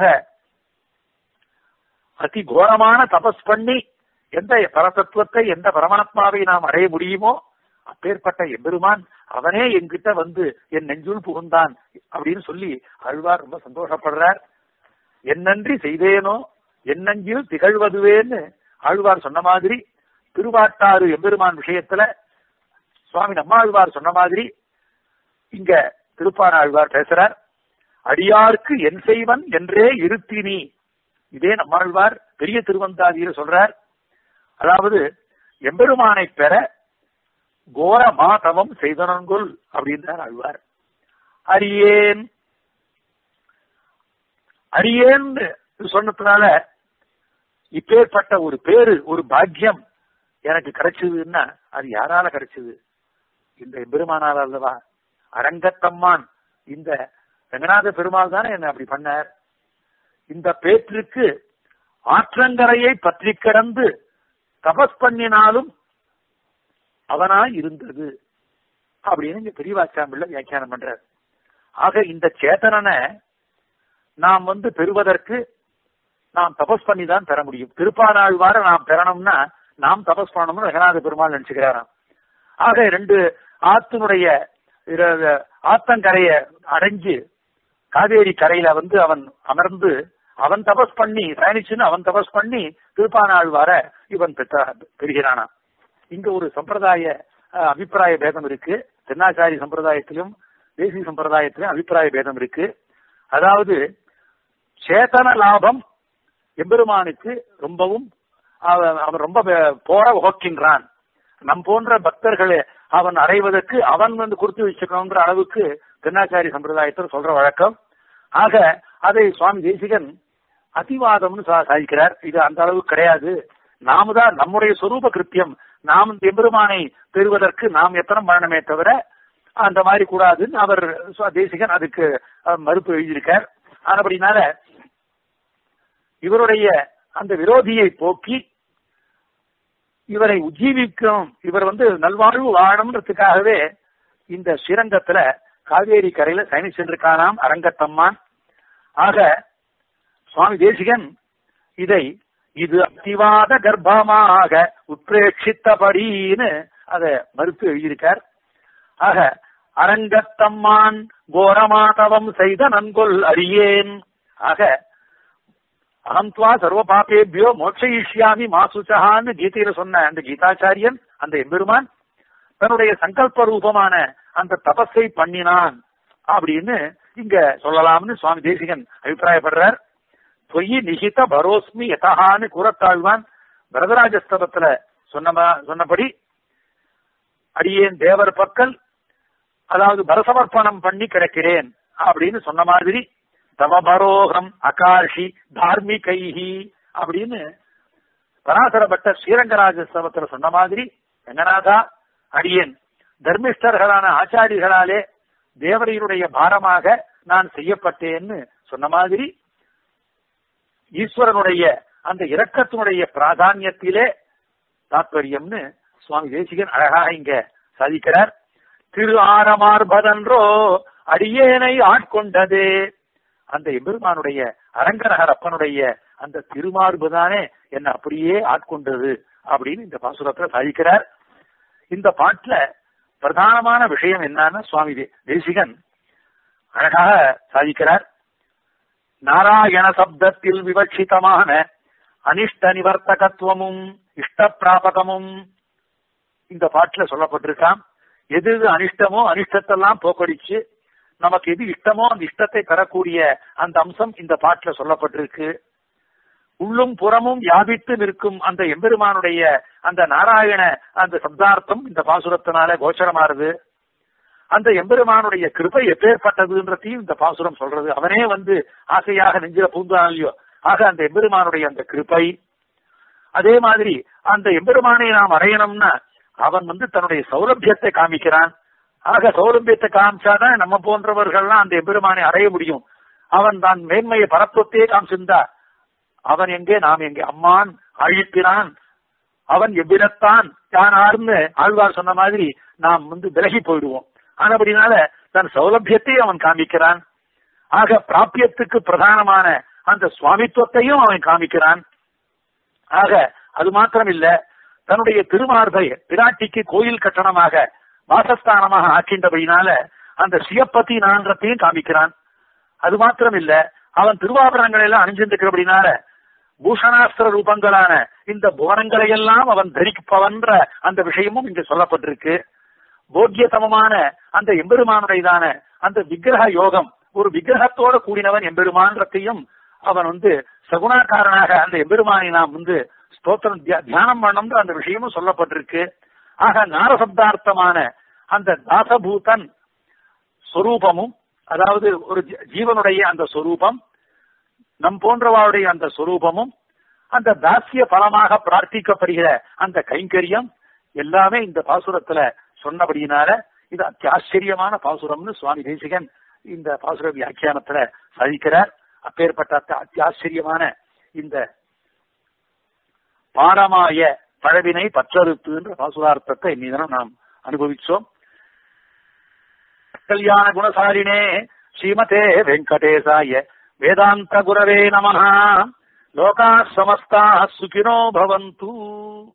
அதி கோரமான தபஸ் பண்ணி எந்த பரதத்துவத்தை எந்த பரமாத்மாவை நாம் அடைய முடியுமோ அப்பேற்பட்ட எம்பெருமான் அவனே என்கிட்ட வந்து என் நெஞ்சுள் புகுந்தான் அப்படின்னு சொல்லி ஆழ்வார் ரொம்ப சந்தோஷப்படுறார் என்னன்றி செய்தேனோ என் நெஞ்சில் திகழ்வதுவேன்னு ஆழ்வார் சொன்ன மாதிரி திருவாட்டாறு எம்பெருமான் விஷயத்துல சுவாமி நம்மாழ்வார் சொன்ன மாதிரி இங்க திருப்பான ஆழ்வார் பேசுறார் அடியார்க்கு என் செய்வன் என்றே இருத்தினி இதே நம்மாழ்வார் பெரிய திருவந்தாதியில சொல்றார் அதாவது எம்பெருமானை பெற கோர மாதவம் செய்தனன்கொள் அப்படின்றார் ஆழ்வார் அரியேன் அரியேன்னு சொன்னதுனால இப்பேற்பட்ட ஒரு பேரு ஒரு பாக்கியம் எனக்கு கிடைச்சதுன்னா அது யாரால கிடைச்சது இந்த பெருமானார் அல்லவா அரங்கத்தம்மான் இந்த ரங்கநாத பெருமாள் தானே என்ன அப்படி பண்ணார் இந்த பேற்றுக்கு ஆற்றங்கரையை பற்றி கிடந்து தபஸ் பண்ணினாலும் அவனாய் இருந்தது அப்படின்னு இங்க பெரியவாச்சாம்பிள்ள வியாக்கியானம் பண்றார் ஆக இந்த சேத்தனனை நாம் வந்து பெறுவதற்கு நாம் தபஸ் பண்ணி தான் பெற முடியும் திருப்பானாழ்வார நாம் பெறணும்னா நாம் தபஸ் பண்ணணும்னு ரங்கநாத பெருமாள் நினைச்சுக்கிறாராம் ஆக ரெண்டு ஆத்தினுடைய ஆத்தங்கரைய அடைஞ்சு காவேரி கரையில வந்து அவன் அமர்ந்து அவன் தபஸ் பண்ணி பயணிச்சுன்னு அவன் தபஸ் பண்ணி திருப்பானாழ்வார இவன் பெற்ற பெறுகிறானா இங்க ஒரு சம்பிரதாய அபிப்பிராய பேதம் இருக்கு தென்னாச்சாரி சம்பிரதாயத்திலும் தேசிய சம்பிரதாயத்திலும் அபிப்பிராய பேதம் இருக்கு அதாவது சேத்தன லாபம் எம்பெருமானுக்கு ரொம்பவும் அவன் ரொம்ப போற ஓக்கின்றான் நம் போன்ற பக்தர்களை அவன் அடைவதற்கு அவன் வந்து கொடுத்து வச்சுக்கணுன்ற அளவுக்கு தென்னாச்சாரி சம்பிரதாயத்தில் சொல்ற வழக்கம் ஆக அதை சுவாமி தேசிகன் அதிவாதம்னு சாதிக்கிறார் இது அந்த அளவு கிடையாது நாம தான் நம்முடைய சொரூப கிருத்தியம் நாம் எம்பெருமானை பெறுவதற்கு நாம் எத்தனை பண்ணணுமே தவிர அந்த மாதிரி கூடாதுன்னு அவர் தேசிகன் அதுக்கு மறுப்பு எழுதியிருக்கார் ஆனபடினால இவருடைய அந்த விரோதியை போக்கி இவரை உஜ்ஜீவிக்கும் இவர் வந்து நல்வாழ்வு வாழணுன்றதுக்காகவே இந்த ஸ்ரீரங்கத்துல காவேரி கரையில சயனிச்சென்றிருக்கானாம் அரங்கத்தம்மான் ஆக சுவாமி தேசிகன் இதை இது அத்திவாத கர்ப்பமாக உத்ரேட்சித்தபடின்னு அதை மறுத்து எழுதியிருக்கார் ஆக அரங்கத்தம்மான் கோரமாதவம் செய்த நன்கொல் அறியேன் ஆக அகம்துவா சர்வ பாப்பேபியோ மோட்சயிஷ்யாமி மாசுச்சகான்னு கீதையில சொன்ன அந்த கீதாச்சாரியன் அந்த எம்பெருமான் தன்னுடைய சங்கல்ப ரூபமான அந்த தபஸை பண்ணினான் அப்படின்னு இங்க சொல்லலாம்னு சுவாமி தேசிகன் அபிப்பிராயப்படுறார் பொய் நிகித பரோஸ்மி யதஹான்னு கூறத்தாழ்வான் வரதராஜஸ்தவத்துல சொன்ன சொன்னபடி அடியேன் தேவர் பக்கல் அதாவது பரசமர்ப்பணம் பண்ணி கிடக்கிறேன் அப்படின்னு சொன்ன மாதிரி தவபரோகம் அகாஷி தார்மிகைஹி அப்படின்னு பராசரப்பட்ட ஸ்ரீரங்கராஜஸ்தவத்துல சொன்ன மாதிரி ரங்கநாதா அடியேன் தர்மிஷ்டர்களான ஆச்சாரிகளாலே தேவரையினுடைய பாரமாக நான் செய்யப்பட்டேன்னு சொன்ன மாதிரி ஈஸ்வரனுடைய அந்த இரக்கத்தினுடைய பிராதானியத்திலே தாத்பரியம்னு சுவாமி தேசிகன் அழகாக இங்க சாதிக்கிறார் திரு ஆரமார்பதன்றோ அடியேனை ஆட்கொண்டதே அந்த எம்பெருமானுடைய அரங்கநகர் அப்பனுடைய அந்த திருமார்புதானே என்ன அப்படியே ஆட்கொண்டது அப்படின்னு இந்த பாசுரத்துல சாதிக்கிறார் இந்த பாட்டுல பிரதானமான விஷயம் என்னன்னா சுவாமி தேசிகன் அழகாக சாதிக்கிறார் நாராயண சப்தத்தில் விவட்சிதமான அனிஷ்ட நிவர்த்தகத்துவமும் இஷ்ட பிராபகமும் இந்த பாட்டுல சொல்லப்பட்டிருக்கான் எது எது அனிஷ்டமோ அனிஷ்டத்தெல்லாம் போக்கடிச்சு நமக்கு எது இஷ்டமோ அந்த இஷ்டத்தை பெறக்கூடிய அந்த அம்சம் இந்த பாட்டுல சொல்லப்பட்டிருக்கு உள்ளும் புறமும் வியாபித்து நிற்கும் அந்த எம்பெருமானுடைய அந்த நாராயண அந்த சப்தார்த்தம் இந்த பாசுரத்தினால கோச்சரமாறுது அந்த எம்பெருமானுடைய கிருபை எப்பேற்பட்டதுன்றதையும் இந்த பாசுரம் சொல்றது அவனே வந்து ஆசையாக நெஞ்சில பூந்தான் இல்லையோ ஆக அந்த எம்பெருமானுடைய அந்த கிருபை அதே மாதிரி அந்த எம்பெருமானை நாம் அடையணும்னா அவன் வந்து தன்னுடைய சௌலபியத்தை காமிக்கிறான் ஆக சௌலபியத்தை காமிச்சாதான் நம்ம போன்றவர்கள்லாம் அந்த எம்பெருமானை அடைய முடியும் அவன் தான் மேன்மையை பரப்பத்தையே காமிச்சிருந்தா அவன் எங்கே நாம் எங்கே அம்மான் அழிப்பினான் அவன் எவ்விடத்தான் யானார்னு ஆழ்வார் சொன்ன மாதிரி நாம் வந்து விலகி போயிடுவோம் ஆனபடினால தன் சௌலபியத்தை அவன் காமிக்கிறான் ஆக பிராபியத்துக்கு பிரதானமான அந்த சுவாமித்துவத்தையும் அவன் காமிக்கிறான் ஆக அது மாத்திரம் இல்ல தன்னுடைய திருமார்பை பிராட்டிக்கு கோயில் கட்டணமாக வாசஸ்தானமாக ஆக்கின்றபடினால அந்த சியப்பத்தி நான்றத்தையும் காமிக்கிறான் அது மாத்திரம் இல்ல அவன் திருவாபரணங்களை எல்லாம் அணிஞ்சிருக்கிறபடினால பூஷணாஸ்திர ரூபங்களான இந்த புவனங்களை எல்லாம் அவன் தரிப்பவன்ற அந்த விஷயமும் இங்கு சொல்லப்பட்டிருக்கு போக்கியதமமான அந்த எம்பெருமானுடையதான அந்த விக்கிரக யோகம் ஒரு விக்கிரகத்தோட கூடினவன் எம்பெருமான்றத்தையும் அவன் வந்து சகுணாக்காரனாக அந்த எம்பெருமானை நாம் வந்து ஸ்தோத்திரம் தியானம் பண்ணணும்ன்ற அந்த விஷயமும் சொல்லப்பட்டிருக்கு ஆக நாரசப்தார்த்தமான அந்த தாசபூதன் சொரூபமும் அதாவது ஒரு ஜீவனுடைய அந்த சொரூபம் நம் போன்றவாளுடைய அந்த சொரூபமும் அந்த தாசிய பலமாக பிரார்த்திக்கப்படுகிற அந்த கைங்கரியம் எல்லாமே இந்த பாசுரத்துல சொன்னபடியினால இது அத்தியாச்சரியமான பாசுரம்னு சுவாமி தேசிகன் இந்த பாசுர வியாக்கியானத்துல சாதிக்கிறார் அப்பேற்பட்ட அத்தியாச்சரியமான இந்த பாரமாய பழவினை பற்றறுத்துன்ற பாசுரார்த்தத்தை இன்னிதனம் நாம் அனுபவிச்சோம் கல்யாண குணசாலினே ஸ்ரீமதே வெங்கடேசாய வேதாந்த குரவே நம லோகா சமஸ்தா சுகினோ பவந்து